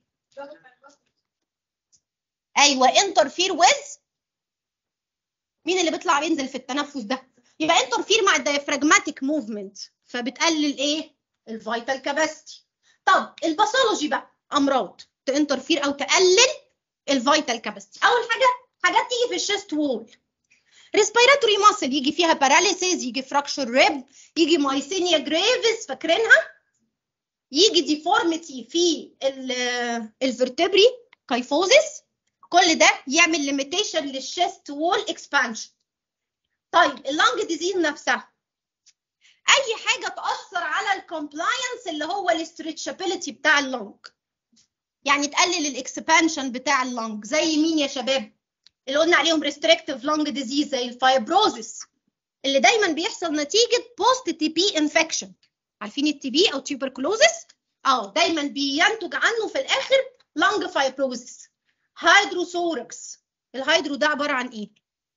ايوه انترفير ويز مين اللي بيطلع بينزل في التنفس ده يبقى انترفير مع الديافراجماتيك موفمنت فبتقلل ايه الفيتال كاباسيتي طب الباثولوجي بقى امراض تنترفير او تقلل الفيتال كاباسيتي اول حاجه حاجات تيجي في الشيست وول ريسبيراتوري ماسل يجي فيها باراليسيز يجي فراكشر ريب يجي مايسينيا جريفز فاكرينها يجي ديفورميتي في الفرتبري كايفوزيس كل ده يعمل ليميتيشن للشيست وول اكسبانشن طيب اللانج ديزيز نفسها اي حاجه تاثر على الكومبلاينس اللي هو الاسترتشابيلتي بتاع اللانج يعني تقلل الاكسبانشن بتاع اللانج زي مين يا شباب اللي قلنا عليهم ريستريكتيف لانج ديزيز زي الفايبروزس اللي دايما بيحصل نتيجه بوست تي بي انفكشن عارفين التي بي او تيوبركلوزس اه دايما بينتج عنه في الاخر لانج فايبروزس هيدروثوركس الهيدرو ده عباره عن ايه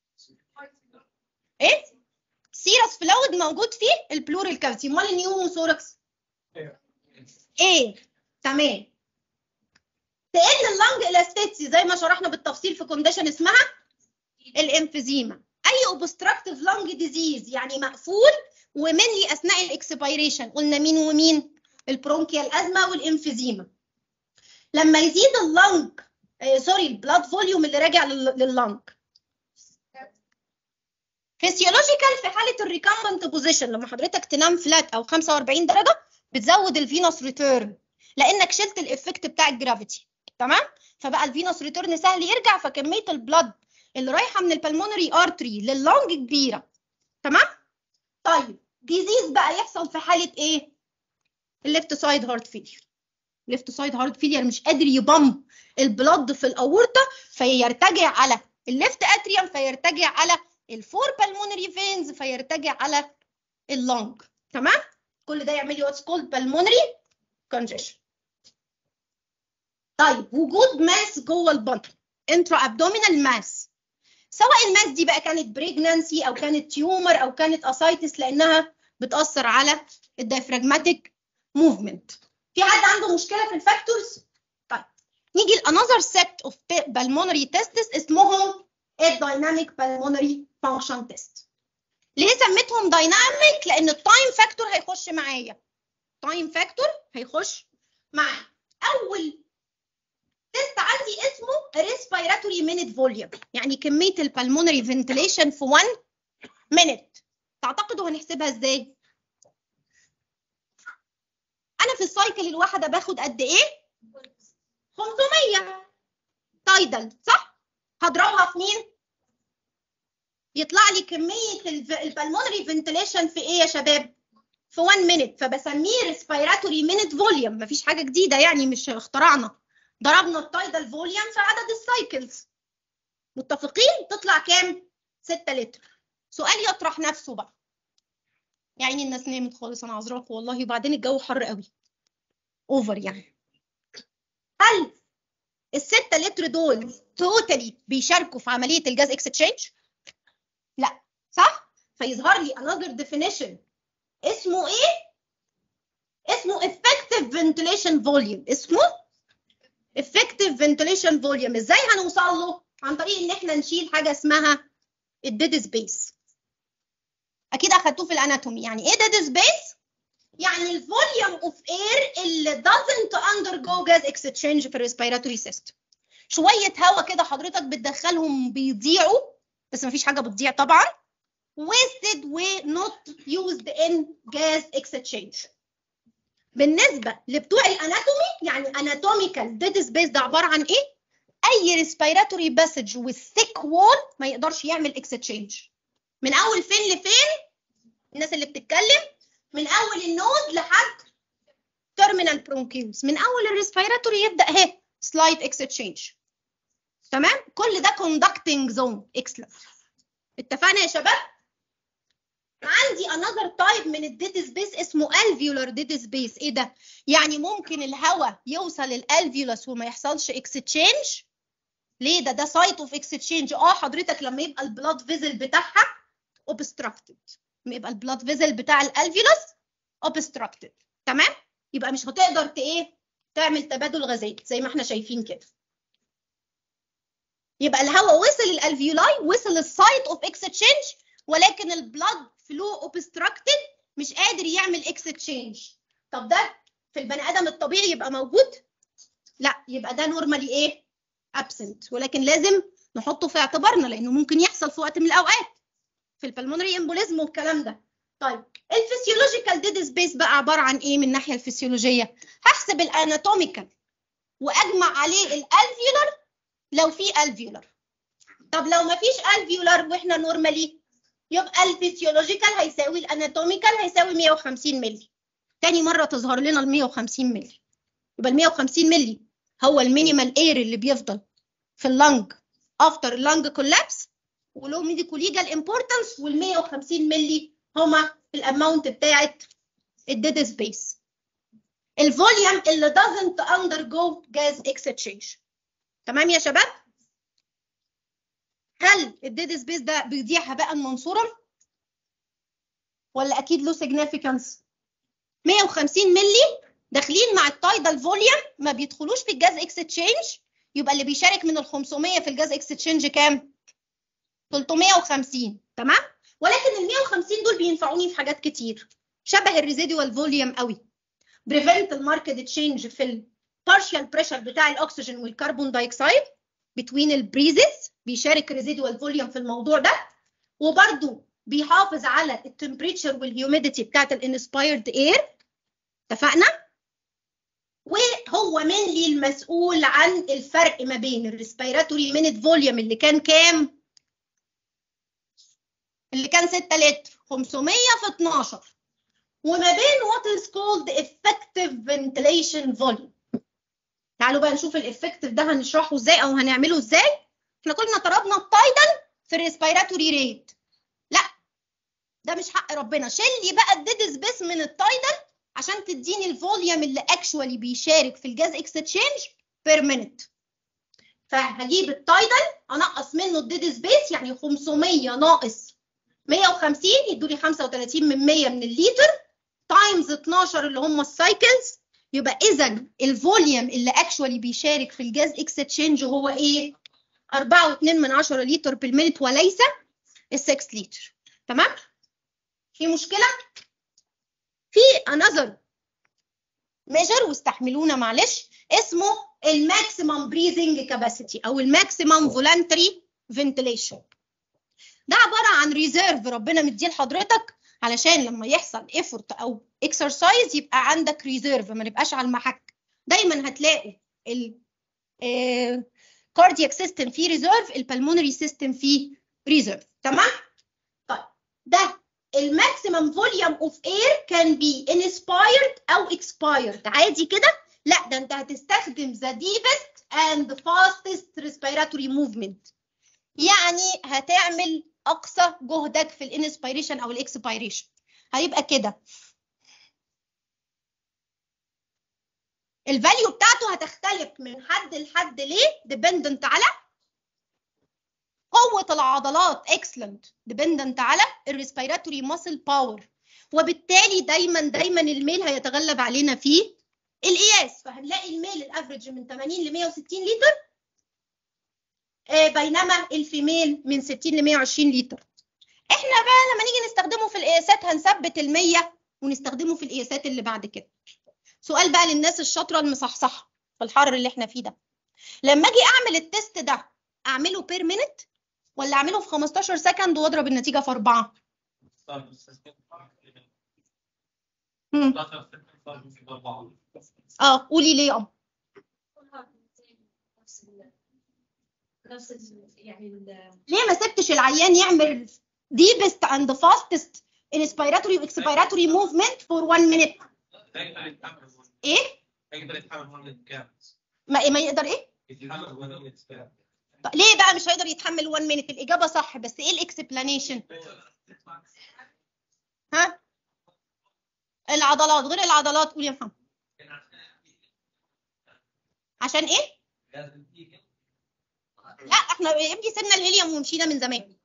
ايه سيرس فلويد موجود فيه البلورال كافيتي امال النيوموثوركس ايه تمام تقل اللنج الاستيتسي زي ما شرحنا بالتفصيل في كونديشن اسمها الامفيزيما اي اوبستراكتيف لنج ديزيز يعني مقفول ومنلي اثناء الاكسبيريشن قلنا مين ومين البرونكيال ازمه والامفيزيما لما يزيد اللنج آه سوري البلاد فوليوم اللي راجع لللنج فيسيولوجيكال في حاله الريكامبنت بوزيشن لما حضرتك تنام فلات او 45 درجه بتزود الفينوس ريتيرن لانك شلت الافكت بتاع الجرافيتي تمام فبقى الفينوس ريتيرن سهل يرجع فكميه البلد اللي رايحه من البلمونري ارتري لللونج كبيره تمام طيب ديزيز بقى يحصل في حاله ايه الليفت سايد هارت فيلير ليفت سايد هارت فيلير مش قادر يبمب البلد في الاورطه فيرتجع على الليفت اتريوم فيرتجع على الفور بالمونري فينز فيرتجع على اللونج تمام كل ده يعمل لي واتس كولد بالمونري كونجيشن طيب وجود ماس جوه البطن انترا ابدومينال ماس سواء الماس دي بقى كانت بريجنانسي او كانت تيومر او كانت اسايتس لانها بتاثر على الدايفراجماتيك موفمنت في حد عنده مشكله في الفاكتورز طيب نيجي لانذر سيت اوف بالمونري تيستس اسمهم الدايناميك بالمونري فانكشن تيست ليه سميتهم دايناميك لان التايم فاكتور هيخش معايا تايم فاكتور هيخش معايا اول تيست عندي اسمه ريسبيراتوري مينيت فوليوم يعني كميه البلمونري فنتليشن في 1 مينيت تعتقدوا هنحسبها ازاي انا في السايكل الواحده باخد قد ايه 500 تايدل صح هضربها في مين يطلع لي كميه البلمونري فنتليشن في ايه يا شباب في 1 مينيت فبسميه ريسبيراتوري مينيت فوليوم مفيش حاجه جديده يعني مش اخترعنا ضربنا التايدال فوليوم في عدد السايكلز متفقين تطلع كام 6 لتر سؤال يطرح نفسه بقى يعني الناس نامت خالص انا عذراكم والله وبعدين الجو حر قوي اوفر يعني هل الستة لتر دول توتالي بيشاركوا في عملية الجاز اكستشينج؟ لا صح؟ فيظهر لي another definition اسمه ايه؟ اسمه effective ventilation volume اسمه effective ventilation volume ازاي هنوصل له؟ عن طريق ان احنا نشيل حاجة اسمها الديد سبيس اكيد اخدتوه في الاناتومي يعني ايه ديد سبيس؟ يعني الفوليوم اوف اير اللي doesn't undergo gas exchange في الريسبيراتوري سيستم شويه هواء كده حضرتك بتدخلهم بيضيعوا بس مفيش حاجه بتضيع طبعا wasted و not used in gas exchange بالنسبه لبتوع الاناتومي يعني اناتوميكال ديد سبيس ده عباره عن ايه اي ريسبيراتوري باسج with thick wall ما يقدرش يعمل اكستشينج من اول فين لفين الناس اللي بتتكلم من اول النوز لحد تيرمينال برونكيوس من اول الريسبيراتوري يبدا اهي سلايد اكستشينج تمام كل ده كوندكتنج زون اكسلنت اتفقنا يا شباب عندي انذر تايب من الديد سبيس اسمه الفيولار ديد سبيس ايه ده يعني ممكن الهواء يوصل الالفيولس وما يحصلش اكستشينج ليه ده ده سايت اوف اكستشينج اه حضرتك لما يبقى البلاد فيزل بتاعها اوبستراكتد لما يبقى البلاد فيزل بتاع الالفيولس اوبستراكتد تمام يبقى مش هتقدر ت ايه تعمل تبادل غازات زي ما احنا شايفين كده يبقى الهواء وصل الالفيولاي وصل السايت اوف اكستشينج ولكن البلاد فلو اوبستراكتد مش قادر يعمل اكستشينج طب ده في البني ادم الطبيعي يبقى موجود لا يبقى ده نورمالي ايه ابسنت ولكن لازم نحطه في اعتبارنا لانه ممكن يحصل في وقت من الاوقات في البلمونري امبوليزم والكلام ده طيب الفسيولوجيكال ديد سبيس بقى عباره عن ايه من الناحيه الفسيولوجيه هحسب الاناتوميكال واجمع عليه الالفيولر لو في الفيولر طب لو ما فيش الفيولر واحنا نورمالي يبقى الفسيولوجيكال هيساوي الاناتوميكال هيساوي 150 مللي تاني مره تظهر لنا ال 150 مللي يبقى ال 150 مللي هو المينيمال اير اللي بيفضل في اللنج افتر اللنج كولابس ولو ميديكو ليجال امبورتنس وال 150 مللي هما الاماونت بتاعت الديد سبيس الفوليوم اللي doesn't undergo gas exchange تمام يا شباب هل الديد سبيس ده بيضيع هباء منصورا ولا اكيد له سيجنيفيكانس 150 مللي داخلين مع التايدال فوليوم ما بيدخلوش في الجاز اكستشينج يبقى اللي بيشارك من ال 500 في الجاز اكستشينج كام 350 تمام ولكن ال 150 دول بينفعوني في حاجات كتير شبه الريزيدوال فوليوم قوي بريفنت الماركت تشينج في البارشال بريشر بتاع الاكسجين والكربون دايوكسيد بتوين البريزز بيشارك ريزيدوال فوليوم في الموضوع ده وبرده بيحافظ على التمبريتشر والهيوميديتي بتاعت الانسبايرد اير اتفقنا وهو منلي المسؤول عن الفرق ما بين الريسبيراتوري مينيت فوليوم اللي كان كام اللي كان 6 لتر 500 في 12 وما بين what is called effective ventilation volume تعالوا بقى نشوف الافكتيف ده هنشرحه ازاي او هنعمله ازاي احنا كلنا طلبنا التايدل في الريسبيراتوري ريت لا ده مش حق ربنا شيل لي بقى الديد سبيس من التايدل عشان تديني الفوليوم اللي اكشوالي بيشارك في الجاز اكستشينج بير مينيت فهجيب التايدل انقص منه الديد سبيس يعني 500 ناقص 150 يدوا لي 35 من 100 من الليتر تايمز 12 اللي هم السايكلز يبقى اذا الفوليوم اللي اكشوالي بيشارك في الجاز اكستشينج هو ايه 4.2 من 10 لتر بالمينت وليس ال 6 لتر تمام في مشكله في another measure واستحملونا معلش اسمه الماكسيمم بريزنج كاباسيتي او الماكسيمم فولنتري فنتليشن ده عباره عن ريزيرف ربنا مديه لحضرتك علشان لما يحصل ايفورت او اكسرسايز يبقى عندك ريزيرف ما نبقاش على المحك دايما هتلاقوا ال كاردياك سيستم فيه ريزيرف البلمونري سيستم فيه ريزيرف تمام طيب ده الماكسيمم فوليوم اوف اير كان بي انسبايرد او اكسبايرد عادي كده لا ده انت هتستخدم ذا deepest and fastest respiratory movement يعني هتعمل اقصى جهدك في الانسبيريشن او الاكسبيريشن هيبقى كده الفاليو بتاعته هتختلف من حد لحد ليه ديبندنت على قوة العضلات excellent dependent على الريسبيراتوري muscle باور وبالتالي دايما دايما الميل هيتغلب علينا في القياس فهنلاقي الميل الافريج من 80 ل 160 لتر آه بينما الفيميل من 60 ل 120 لتر احنا بقى لما نيجي نستخدمه في القياسات هنثبت ال 100 ونستخدمه في القياسات اللي بعد كده سؤال بقى للناس الشاطره المصحصحه في الحر اللي احنا فيه ده لما اجي اعمل التست ده اعمله بير مينت ولا اعمله في 15 سكند واضرب النتيجه في اربعه مم. اه قولي ليه اه نفس ال- يعني ال- ليه ما سبتش العيان يعمل deepest and fastest inspiratory expiratory movement for one minute ايه يقدر يتحمل هون كام ما, ما يقدر ايه يتحمل هون كام طب ليه بقى مش هيقدر يتحمل 1 minute الاجابه صح بس ايه الاكسبلانيشن ها العضلات غير العضلات قول يا محمد عشان ايه لا احنا يا ابني سيبنا الهيليوم ومشينا من زمان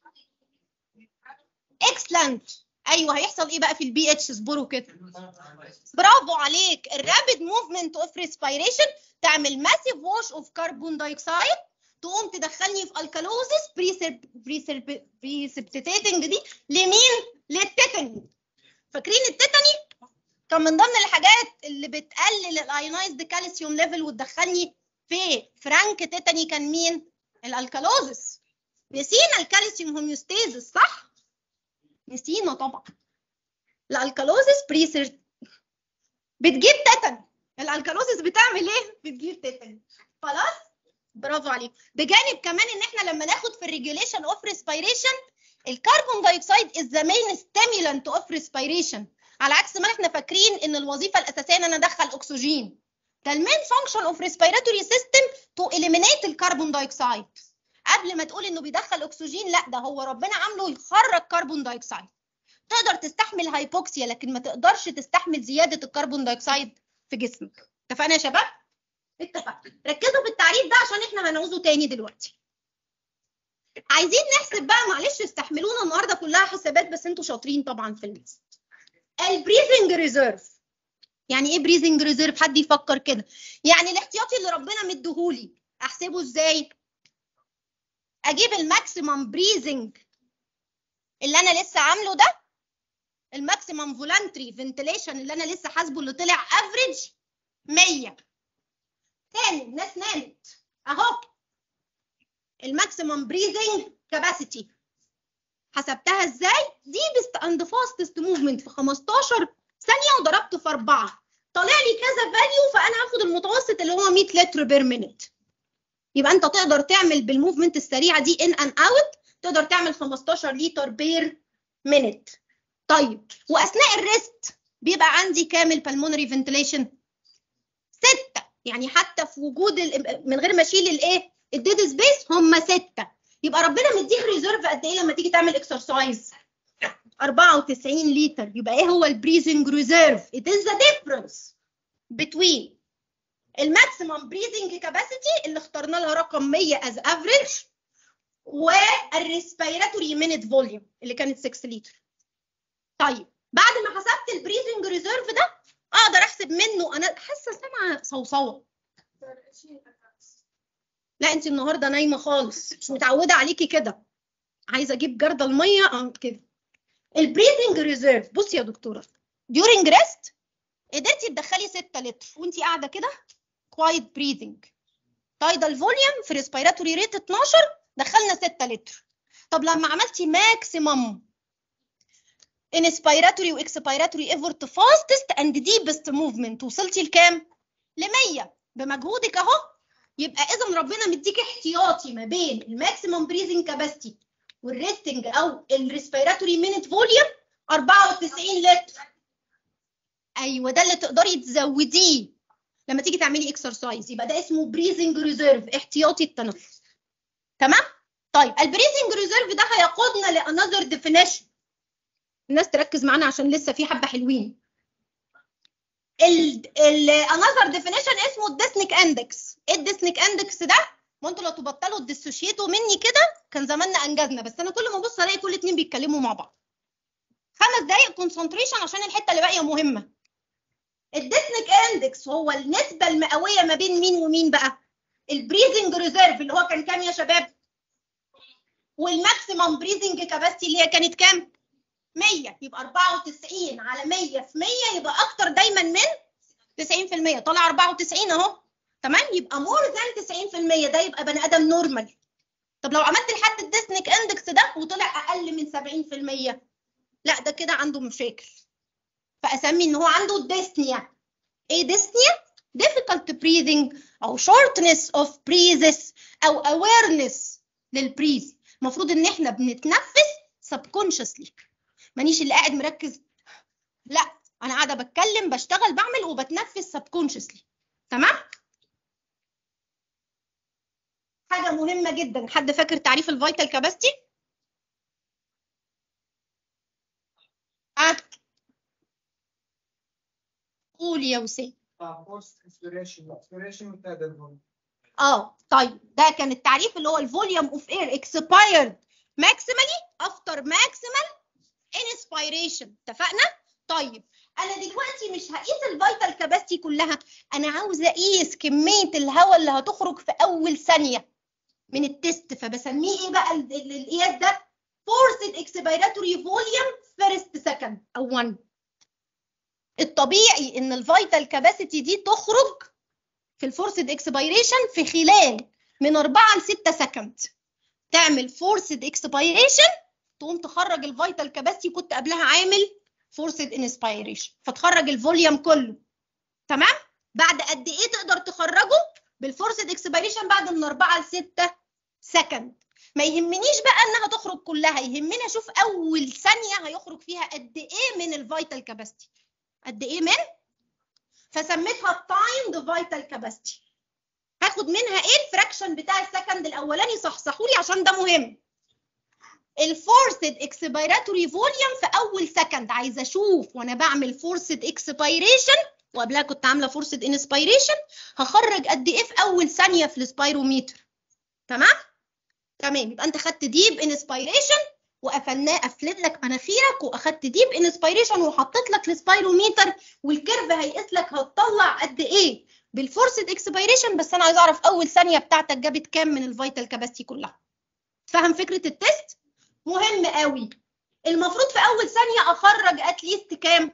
اكسلنت ايوه هيحصل ايه بقى في البي اتش اصبروا كده برافو عليك الرابيد موفمنت اوف ريسبيريشن تعمل ماسيف ووش اوف كربون دايوكسيد تقوم تدخلني في الكالوزس بريسبتيتنج دي لمين للتيتاني فاكرين التيتاني كان من ضمن الحاجات اللي بتقلل الايونايزد كالسيوم ليفل وتدخلني في فرانك تيتاني كان مين الالكالوزس نسينا الكالسيوم هوميوستيزس صح نسينا طبعا الالكالوزس بريسر بتجيب تيتاني الالكالوزس بتعمل ايه بتجيب تيتاني خلاص برافو عليك بجانب كمان ان احنا لما ناخد في الريجوليشن اوف ريسبيريشن الكربون دايوكسيد از ذا مين ستيمولانت اوف ريسبيريشن على عكس ما احنا فاكرين ان الوظيفه الاساسيه ان انا ادخل اكسجين ده المين فانكشن اوف ريسبيراتوري سيستم تو اليمينيت الكربون دايوكسيد قبل ما تقول انه بيدخل اكسجين لا ده هو ربنا عامله يخرج كربون دايوكسيد تقدر تستحمل هايبوكسيا لكن ما تقدرش تستحمل زياده الكربون دايوكسيد في جسمك اتفقنا يا شباب اتفقنا ركزوا في التعريف ده عشان احنا هنعوزه تاني دلوقتي عايزين نحسب بقى معلش استحملونا النهارده كلها حسابات بس انتوا شاطرين طبعا في الميس البريزنج ريزيرف يعني ايه بريزنج ريزيرف حد يفكر كده يعني الاحتياطي اللي ربنا مديهولي احسبه ازاي اجيب الماكسيمم بريزنج اللي انا لسه عامله ده الماكسيمم فولانتري فنتليشن اللي انا لسه حاسبه اللي طلع افريج 100 تاني الناس نامت اهو الماكسيمم بريزنج كاباسيتي حسبتها ازاي ديبست اند فاستست موفمنت في 15 ثانيه وضربت في 4 طالع لي كذا فاليو فانا هاخد المتوسط اللي هو 100 لتر بير مينيت يبقى انت تقدر تعمل بالموفمنت السريعه دي ان ان اوت تقدر تعمل 15 لتر بير مينيت طيب واثناء الريست بيبقى عندي كامل بالمونري فنتليشن ستة يعني حتى في وجود ال- من غير ما اشيل الايه الديد سبيس هم ستة يبقى ربنا مديك ريزيرف قد ايه لما تيجي تعمل اكسرسايز 94 لتر يبقى ايه هو البريزنج ريزيرف it is the difference between الماكسيمم بريزنج كاباسيتي اللي اخترنا لها رقم 100 از افريج والريسبيراتوري مينيت فوليوم اللي كانت 6 لتر طيب بعد ما حسبت البريزنج ريزيرف ده اقدر احسب منه انا حاسه سامعه صوصوه لا انت النهارده نايمه خالص مش متعوده عليكي كده عايزه اجيب جرده الميه اه كده البريزنج ريزيرف بصي يا دكتوره during rest قدرتي تدخلي 6 لتر وانت قاعده كده quiet breathing tidal volume في respiratory rate 12 دخلنا 6 لتر طب لما عملتي ماكسيمم inspiratory واكسبيراتوري effort fastest and deepest movement وصلتي لكام؟ ل 100 بمجهودك اهو يبقى اذا ربنا مديك احتياطي ما بين الماكسيمم بريزنج كاباسيتي والريستنج او الريسبيراتوري مينيت فوليوم 94 لتر ايوه ده اللي تقدري تزوديه لما تيجي تعملي اكسرسايز يبقى ده اسمه بريزنج ريزيرف احتياطي التنفس تمام طيب البريزنج ريزيرف ده هيقودنا لانذر ديفينيشن الناس تركز معانا عشان لسه في حبه حلوين الانذر ديفينيشن اسمه الديسنيك اندكس ايه الديسنيك اندكس ده ما انتوا لو تبطلوا تديسوشيتوا مني كده كان زماننا انجزنا بس انا كل ما ابص الاقي كل اتنين بيتكلموا مع بعض خمس دقايق كونسنتريشن عشان الحته اللي باقيه مهمه الديسنيك اندكس هو النسبه المئويه ما بين مين ومين بقى البريزنج ريزيرف اللي هو كان كام يا شباب والماكسيمم بريزنج كاباسيتي اللي هي كانت كام 100 يبقى 94 على 100 في 100 يبقى اكتر دايما من 90% طلع 94 اهو تمام يبقى مور ذان 90% ده يبقى بني ادم نورمال طب لو عملت لحد الديسنيك اندكس ده وطلع اقل من 70% لا ده كده عنده مشاكل فاسمي ان هو عنده ديسنيا ايه ديسنيا difficult breathing او shortness of breathes او awareness للبريز المفروض ان احنا بنتنفس subconsciously مانيش اللي قاعد مركز لا انا قاعده بتكلم بشتغل بعمل وبتنفس subconsciously تمام حاجه مهمه جدا حد فاكر تعريف الفيتال كاباسيتي اه قولي يا وسام بوست انسبيريشن انسبيريشن وتادل اه طيب ده كان التعريف اللي هو الفوليوم اوف اير اكسبايرد ماكسيمالي افتر ماكسيمال انسبيريشن اتفقنا طيب انا دلوقتي مش هقيس الفيتال كاباسيتي كلها انا عاوزه اقيس كميه الهواء اللي هتخرج في اول ثانيه من التست فبسميه ايه بقى ال- ال- القياس ده فورسد اكسبيراتوري فوليوم فيرست سكند او 1 الطبيعي ان الفيتال كاباسيتي دي تخرج في الفورسد اكسبيريشن في خلال من 4 ل 6 سكند تعمل فورسد اكسبيريشن تقوم تخرج الفيتال كاباسيتي كنت قبلها عامل فورسد انسبيريشن فتخرج الفوليوم كله تمام بعد قد ايه تقدر تخرجه بالفورسد اكسبيريشن بعد من 4 ل 6 سكند ما يهمنيش بقى انها تخرج كلها يهمني اشوف اول ثانيه هيخرج فيها قد ايه من الفيتال كاباسيتي قد ايه من فسميتها التايمد فيتال كاباسيتي هاخد منها ايه الفراكشن بتاع السكند الاولاني صحصحوا لي عشان ده مهم الفورسد اكسبيراتوري فوليوم في اول سكند عايزه اشوف وانا بعمل فورسد اكسبيريشن وقبلها كنت عامله فورسد انسبيريشن هخرج قد ايه في اول ثانيه في السبايروميتر تمام تمام يبقى انت خدت ديب انسبيريشن وقفلناه قفلت لك مناخيرك واخدت ديب انسبيريشن وحطيت لك السبايروميتر والكيرف هيقيس لك هتطلع قد ايه بالفورسد اكسبيريشن بس انا عايزه اعرف اول ثانيه بتاعتك جابت كام من الفيتال كاباسيتي كلها فاهم فكره التست مهم قوي المفروض في اول ثانيه اخرج اتليست كام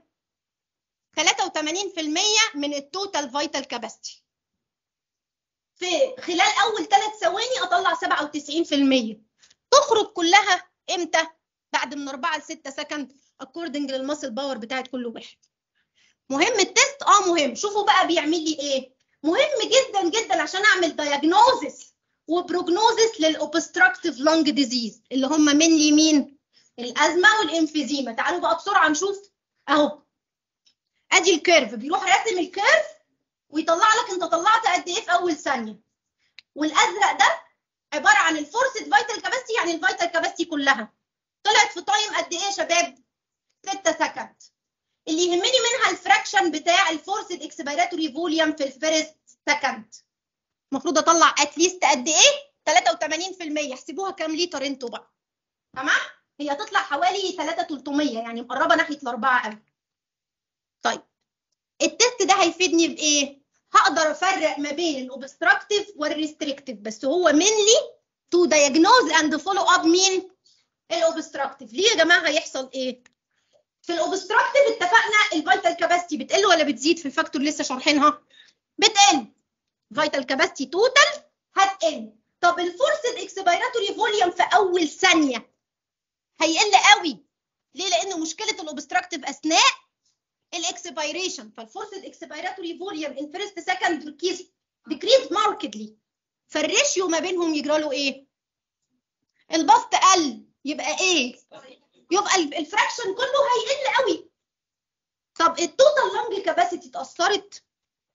83% من التوتال فيتال كاباسيتي في خلال اول ثلاث ثواني اطلع 97% تخرج كلها امتى بعد من 4 ل 6 سكند اكوردنج للماسل باور بتاعت كل واحد مهم التست اه مهم شوفوا بقى بيعمل لي ايه مهم جدا جدا عشان اعمل دايجنوزس وبروجنوزس للاوبستراكتيف لونج ديزيز اللي هم من لي مين الازمه والانفيزيما تعالوا بقى بسرعه نشوف اهو ادي الكيرف بيروح راسم الكيرف ويطلع لك انت طلعت قد ايه في اول ثانيه والازرق ده عباره عن الفورسد فيتال كاباسيتي يعني الفيتال كاباسيتي كلها طلعت في تايم قد ايه يا شباب 6 سكند اللي يهمني منها الفراكشن بتاع الفورسد اكسبيراتوري فوليوم في الفيرست سكند المفروض اطلع اتليست قد ايه 83% احسبوها كام لتر انتوا بقى تمام هي هتطلع حوالي 3300 يعني مقربه ناحيه الاربعه قوي طيب التست ده هيفيدني بايه هقدر افرق ما بين الاوبستراكتيف والريستريكتيف بس هو mainly تو diagnose اند فولو اب مين الاوبستراكتيف ليه يا جماعه هيحصل ايه في الاوبستراكتيف اتفقنا الفيتال كاباسيتي بتقل ولا بتزيد في الفاكتور لسه شارحينها بتقل فيتال كاباسيتي توتال هتقل طب الفورسد اكسبيراتوري فوليوم في اول ثانيه هيقل قوي ليه لان مشكله الاوبستراكتيف اثناء الاكسبيريشن فالفورسد اكسبيراتوري فوليوم ان فيرست سكند ديكريز ديكريز ماركتلي فالريشيو ما بينهم يجرى له ايه البسط قل يبقى ايه يبقى ال- الفراكشن كله هيقل قوي طب التوتال لانج كاباسيتي اتاثرت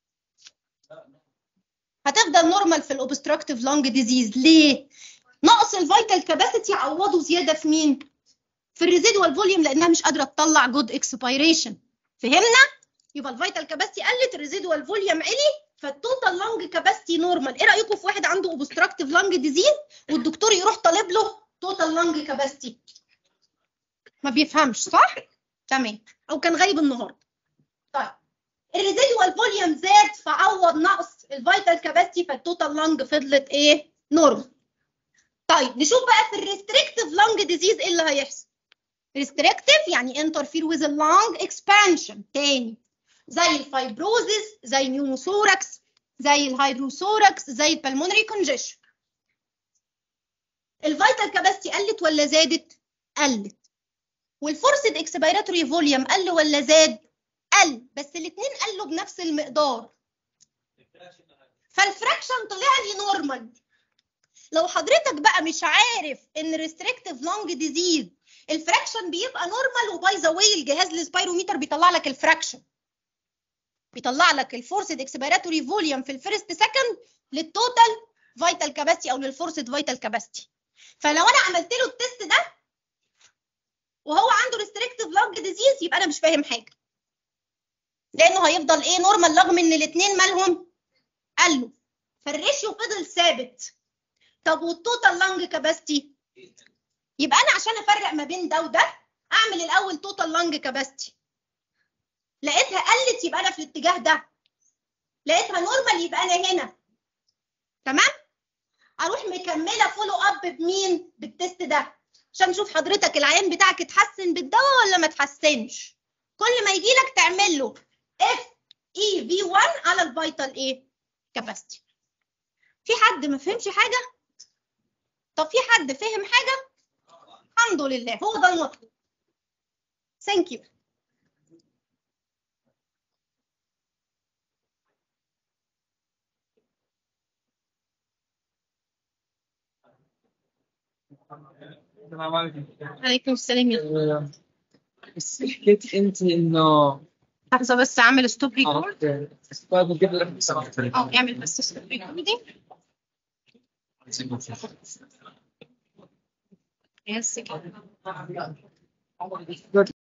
هتفضل نورمال في الاوبستراكتيف لانج ديزيز ليه نقص الفيتال كاباسيتي عوضه زياده في مين في الريزيدوال فوليوم لانها مش قادره تطلع جود اكسبيريشن فهمنا يبقى الفيتال كاباسيتي قلت الريزيدوال فوليوم علي فالتوتال لانج كاباسيتي نورمال ايه رايكم في واحد عنده اوبستراكتيف لانج ديزيز والدكتور يروح طالب له توتال لانج كاباسيتي ما بيفهمش صح تمام او كان غايب النهارده طيب الريزيدوال فوليوم زاد فعوض نقص الفيتال كاباسيتي فالتوتال لانج فضلت ايه نورمال طيب نشوف بقى في الريستريكتيف لانج ديزيز ايه اللي هيحصل ريستريكتيف يعني interfere with the lung expansion تاني زي الفايبروزيس زي النيوموثوركس زي الهيدروثوركس زي البلمونري كونجيشن الفيتال كاباسيتي قلت ولا زادت قلت والفورسد اكسبيراتوري فوليوم قل ولا زاد قل بس الاثنين قلوا بنفس المقدار فالفراكشن طلع لي نورمال لو حضرتك بقى مش عارف ان ريستريكتيف لونج ديزيز الفراكشن بيبقى نورمال وباي ذا واي الجهاز السبايروميتر بيطلع لك الفراكشن بيطلع لك الفورسد اكسبيراتوري فوليوم في الفيرست سكند للتوتال فيتال كاباسيتي او للفورسد فيتال كاباسيتي فلو انا عملت له التست ده وهو عنده ريستريكتيف لونج ديزيز يبقى انا مش فاهم حاجه لانه هيفضل ايه نورمال رغم ان الاثنين مالهم قالوا فالريشيو فضل ثابت طب والتوتال لانج كاباسيتي يبقى انا عشان افرق ما بين ده وده اعمل الاول توتال لانج كاباسيتي لقيتها قلت يبقى انا في الاتجاه ده لقيتها نورمال يبقى انا هنا تمام اروح مكمله فولو اب بمين بالتست ده عشان نشوف حضرتك العيان بتاعك اتحسن بالدواء ولا ما اتحسنش كل ما يجي لك تعمل له اف اي في 1 على الفيتال ايه كاباسيتي في حد ما فهمش حاجه طب في حد فهم حاجه الحمد لله هو ده المطلوب ثانك يو السلام عليكم عليكم السلام يا بس حكيت انت انه لحظه بس اعمل ستوب اه ريكورد اوكي استاذ قبل اه اعمل بس ستوب ريكوردينج يس كده